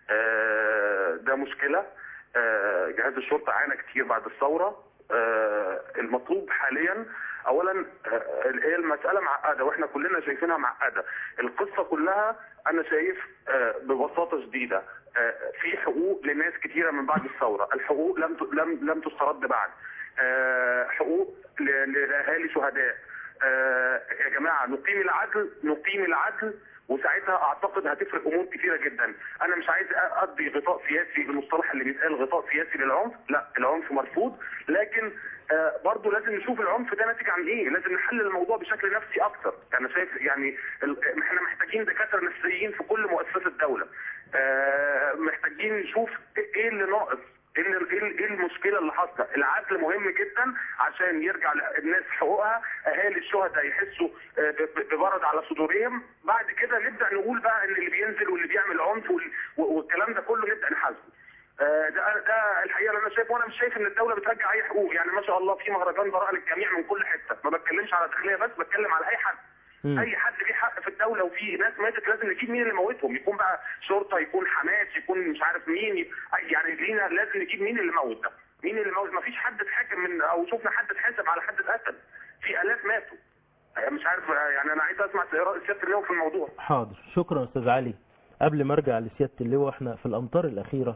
آه ده مشكله آه جهاز الشرطه عانى كتير بعد الثوره آه المطلوب حاليا اولا آه هي المساله معقده واحنا كلنا شايفينها معقده القصه كلها انا شايف آه ببساطه شديده آه في حقوق لناس كتيره من بعد الثوره الحقوق لم ت- لم لم تسترد بعد آه حقوق ل- لاهالي شهداء آه يا جماعه نقيم العدل نقيم العدل وساعتها اعتقد هتفرق امور كثيره جدا انا مش عايز ادي غطاء سياسي بالمصطلح اللي بيتقال غطاء سياسي للعنف لا العنف مرفوض لكن آه برضه لازم نشوف العنف ده ناتج عن ايه لازم نحلل الموضوع بشكل نفسي اكتر انا شايف يعني ال- احنا محتاجين دكاتره نفسيين في كل مؤسسات الدوله آه محتاجين نشوف ايه اللي ناقص ايه اللي- ايه ايه المشكله اللي حاصله العدل مهم جدا عشان يرجع الناس حقوقها اهالي الشهداء يحسوا آه، ب- ب- ببرد على صدورهم بعد كده نبدا نقول بقى ان اللي بينزل واللي بيعمل عنف وال- و- والكلام ده كله نبدا نحاسبه آه، ده ده الحقيقه اللي انا شايفه وانا مش شايف ان الدوله بترجع اي حقوق يعني ما شاء الله في مهرجان براءه للجميع من كل حته ما بتكلمش على داخليه بس بتكلم على اي حد مم. اي حد ليه حق في الدوله وفي ناس ماتت لازم نجيب مين اللي موتهم يكون بقى شرطه يكون حماس يكون مش عارف مين ي- يعني لينا لازم نجيب مين اللي موت ده مين اللي موت ما فيش حد اتحاكم من او شفنا حد اتحاسب على حد اتقتل في الاف ماتوا آه، مش عارف آه، يعني انا عايز اسمع رأي سياده اللواء في الموضوع حاضر شكرا استاذ علي قبل ما ارجع لسياده اللواء احنا في الامطار الاخيره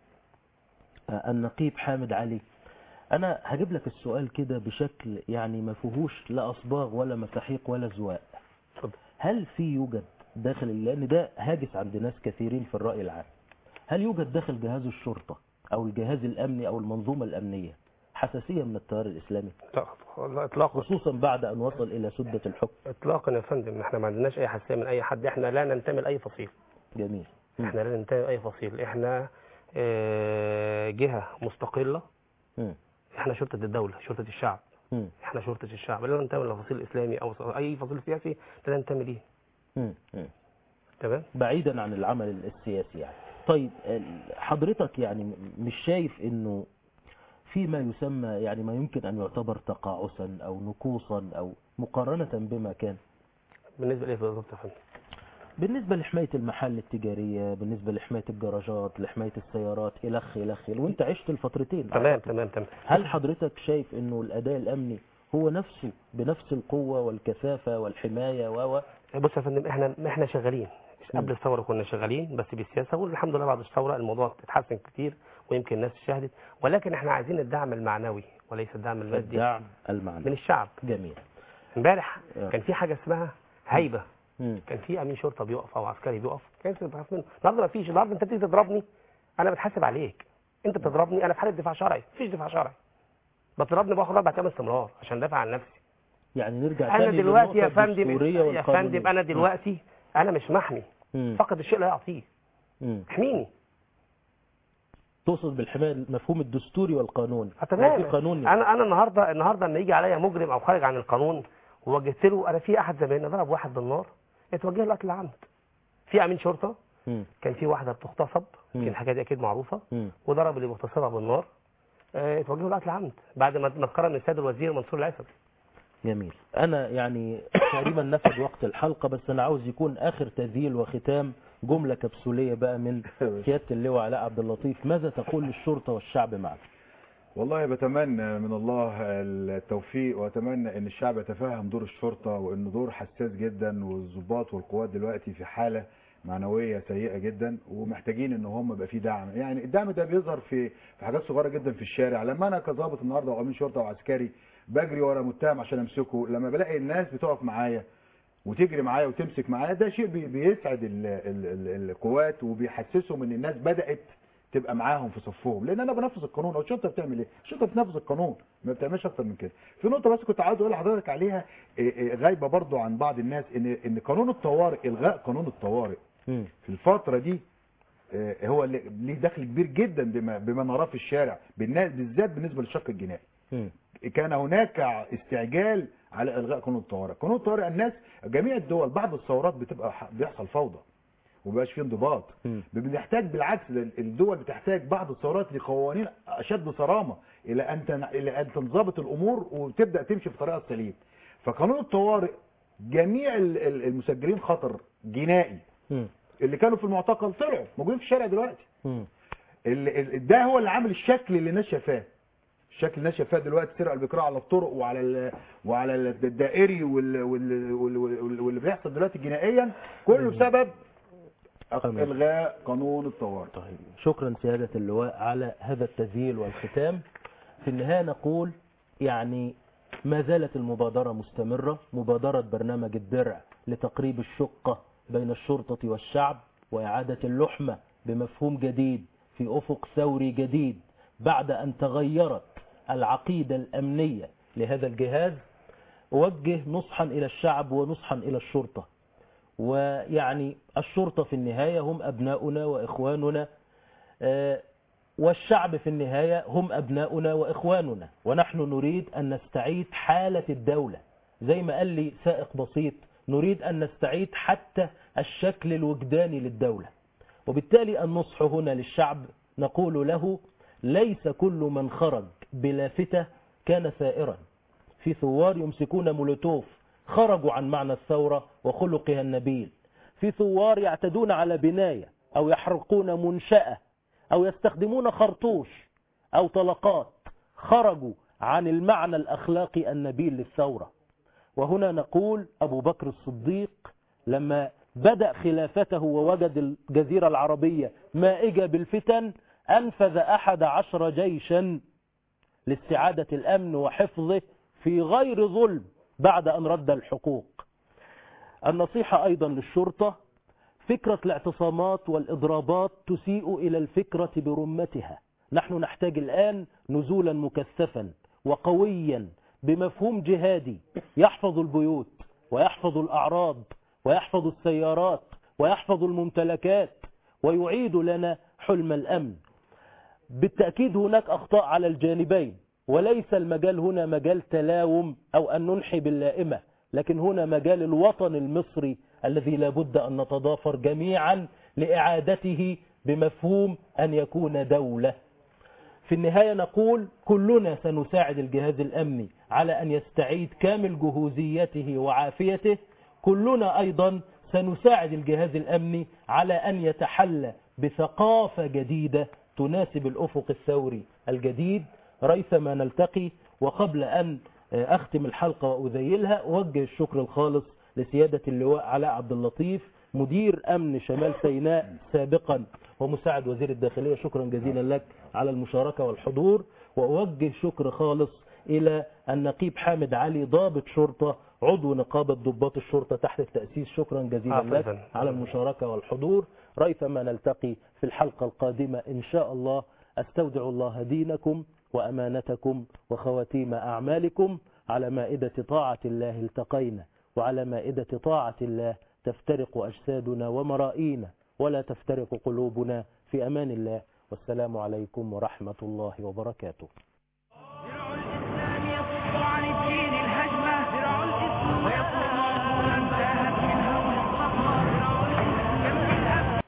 آه، النقيب حامد علي انا هجيب لك السؤال كده بشكل يعني ما فيهوش لا اصباغ ولا مساحيق ولا زواق هل في يوجد داخل لان ده هاجس عند ناس كثيرين في الراي العام هل يوجد داخل جهاز الشرطه او الجهاز الامني او المنظومه الامنيه حساسيه من التيار الاسلامي لا لا اطلاقا خصوصا بعد ان وصل الى سده الحكم اطلاقا يا فندم احنا ما عندناش اي حساسيه من اي حد احنا لا ننتمي لاي فصيل جميل احنا لا ننتمي لاي فصيل احنا آه، جهه مستقله مم. احنا شرطه الدوله شرطه الشعب مم. احنا شرطه الشعب لا ننتمي لفصيل اسلامي او اي فصيل سياسي لا ننتمي ليه مم. مم. تمام بعيدا عن العمل السياسي يعني طيب ال- حضرتك يعني م- مش شايف انه في ما يسمى يعني ما يمكن ان يعتبر تقاعسا او نكوصا او مقارنة بما كان بالنسبه ليه بالظبط يا فندم بالنسبة لحماية المحال التجارية بالنسبة لحماية الجراجات لحماية السيارات إلخ إلخ وانت عشت الفترتين تمام تمام تمام هل حضرتك شايف انه الاداء الامني هو نفسه بنفس القوة والكثافة والحماية و و بص يا فندم احنا احنا شغالين قبل الثوره كنا شغالين بس بالسياسه والحمد لله بعد الثوره الموضوع اتحسن كتير ويمكن الناس شهدت ولكن احنا عايزين الدعم المعنوي وليس الدعم المادي الدعم المعنوي من الشعب جميل امبارح آه. كان في حاجه اسمها هيبه مم. كان في امين شرطه بيقف او عسكري بيقف كانت بتخاف منه النهارده ما فيش النهارده انت بتيجي تضربني انا بتحاسب عليك انت بتضربني انا في حاله دفاع شرعي مفيش دفاع شرعي بتضربني باخد اربع ايام استمرار عشان دافع عن نفسي يعني نرجع انا تاني دلوقتي يا للنقطة فندم الدستورية يا والقانونية. فندم انا دلوقتي انا مش محمي مم. فقد الشيء لا يعطيه مم. احميني تقصد بالحماية المفهوم الدستوري والقانوني آه، تمام في قانون انا انا النهارده النهارده لما يجي عليا مجرم او خارج عن القانون ووجهت له انا في احد زمايلنا ضرب واحد بالنار اتوجه له قتل عمد في امين شرطه مم. كان في واحده بتغتصب مم. يمكن الحكايه دي اكيد معروفه مم. وضرب اللي بيغتصبها بالنار آه، اتوجه له قتل عمد بعد ما ما اتكرم من السيد الوزير منصور العسل جميل انا يعني تقريبا نفد وقت الحلقة بس انا عاوز يكون اخر تذييل وختام جملة كبسولية بقى من سيادة اللواء علاء عبد اللطيف ماذا تقول للشرطة والشعب معك والله بتمنى من الله التوفيق واتمنى ان الشعب يتفهم دور الشرطه وانه دور حساس جدا والضباط والقوات دلوقتي في حاله معنويه سيئه جدا ومحتاجين ان هم يبقى في دعم يعني الدعم ده بيظهر في في حاجات صغيره جدا في الشارع لما انا كظابط النهارده او امين شرطه او عسكري بجري ورا متهم عشان امسكه لما بلاقي الناس بتقف معايا وتجري معايا وتمسك معايا ده شيء بي- بيسعد ال ال ال القوات وبيحسسهم ان الناس بدات تبقى معاهم في صفهم لان انا بنفذ القانون او الشرطه بتعمل ايه الشرطه بتنفذ القانون ما بتعملش اكتر من كده في نقطه بس كنت عاوز اقول لحضرتك عليها إيه، إيه، غايبه برضو عن بعض الناس ان ان قانون الطوارئ الغاء قانون الطوارئ مم. في الفتره دي آه، هو اللي ليه دخل كبير جدا بما بما نراه في الشارع بالناس بالذات بالنسبه للشق الجنائي مم. كان هناك استعجال على الغاء قانون الطوارئ قانون الطوارئ الناس جميع الدول بعد الثورات بتبقى ح- بيحصل فوضى ومبقاش فيه انضباط مم. بنحتاج بالعكس ده الدول بتحتاج بعد الثورات لقوانين اشد صرامه الى ان تن... الى ان تنضبط الامور وتبدا تمشي في طريقها السليم فقانون الطوارئ جميع ال- ال- المسجلين خطر جنائي مم. اللي كانوا في المعتقل طلعوا موجودين في الشارع دلوقتي مم. ال- ال- ده هو اللي عامل الشكل اللي الناس شايفاه الشكل اللي الناس شايفاه دلوقتي سرقه البكراء على الطرق وعلى ال... وعلى ال- الدائري وال... وال... وال... وال... واللي بيحصل دلوقتي جنائيا كله بسبب قانون. الغاء قانون الطوارئ طيب شكرا سيادة اللواء على هذا التذييل والختام في النهاية نقول يعني ما زالت المبادرة مستمرة مبادرة برنامج الدرع لتقريب الشقة بين الشرطة والشعب وإعادة اللحمة بمفهوم جديد في أفق ثوري جديد بعد أن تغيرت العقيدة الأمنية لهذا الجهاز أوجه نصحا إلى الشعب ونصحا إلى الشرطة ويعني الشرطة في النهاية هم أبناؤنا وإخواننا آه، والشعب في النهاية هم أبناؤنا وإخواننا ونحن نريد أن نستعيد حالة الدولة زي ما قال لي سائق بسيط نريد أن نستعيد حتى الشكل الوجداني للدولة وبالتالي النصح هنا للشعب نقول له ليس كل من خرج بلافتة كان ثائرا في ثوار يمسكون مولوتوف خرجوا عن معنى الثورة وخلقها النبيل في ثوار يعتدون على بناية أو يحرقون منشأة أو يستخدمون خرطوش أو طلقات خرجوا عن المعنى الأخلاقي النبيل للثورة وهنا نقول أبو بكر الصديق لما بدأ خلافته ووجد الجزيرة العربية مائجة بالفتن أنفذ أحد عشر جيشا لاستعادة الأمن وحفظه في غير ظلم بعد أن رد الحقوق النصيحة أيضا للشرطة فكرة الاعتصامات والإضرابات تسيء إلى الفكرة برمتها نحن نحتاج الآن نزولا مكثفا وقويا بمفهوم جهادي يحفظ البيوت ويحفظ الأعراض ويحفظ السيارات ويحفظ الممتلكات ويعيد لنا حلم الأمن بالتأكيد هناك أخطاء على الجانبين وليس المجال هنا مجال تلاوم أو أن ننحي باللائمة لكن هنا مجال الوطن المصري الذي لابد أن نتضافر جميعا لإعادته بمفهوم أن يكون دولة في النهاية نقول كلنا سنساعد الجهاز الأمني على أن يستعيد كامل جهوزيته وعافيته كلنا أيضا سنساعد الجهاز الأمني على أن يتحلى بثقافة جديدة تناسب الأفق الثوري الجديد ريثما نلتقي وقبل أن أختم الحلقة وأذيلها أوجه الشكر الخالص لسيادة اللواء علاء عبد اللطيف مدير أمن شمال سيناء سابقا ومساعد وزير الداخلية شكرا جزيلا لك على المشاركة والحضور وأوجه شكر خالص إلى النقيب حامد علي ضابط شرطة عضو نقابة ضباط الشرطة تحت التأسيس شكرا جزيلا عفواً. لك على المشاركة والحضور ريثما نلتقي في الحلقة القادمة إن شاء الله أستودع الله دينكم وأمانتكم وخواتيم أعمالكم على مائدة طاعة الله التقينا وعلى مائدة طاعة الله تفترق أجسادنا ومرائينا ولا تفترق قلوبنا في أمان الله والسلام عليكم ورحمة الله وبركاته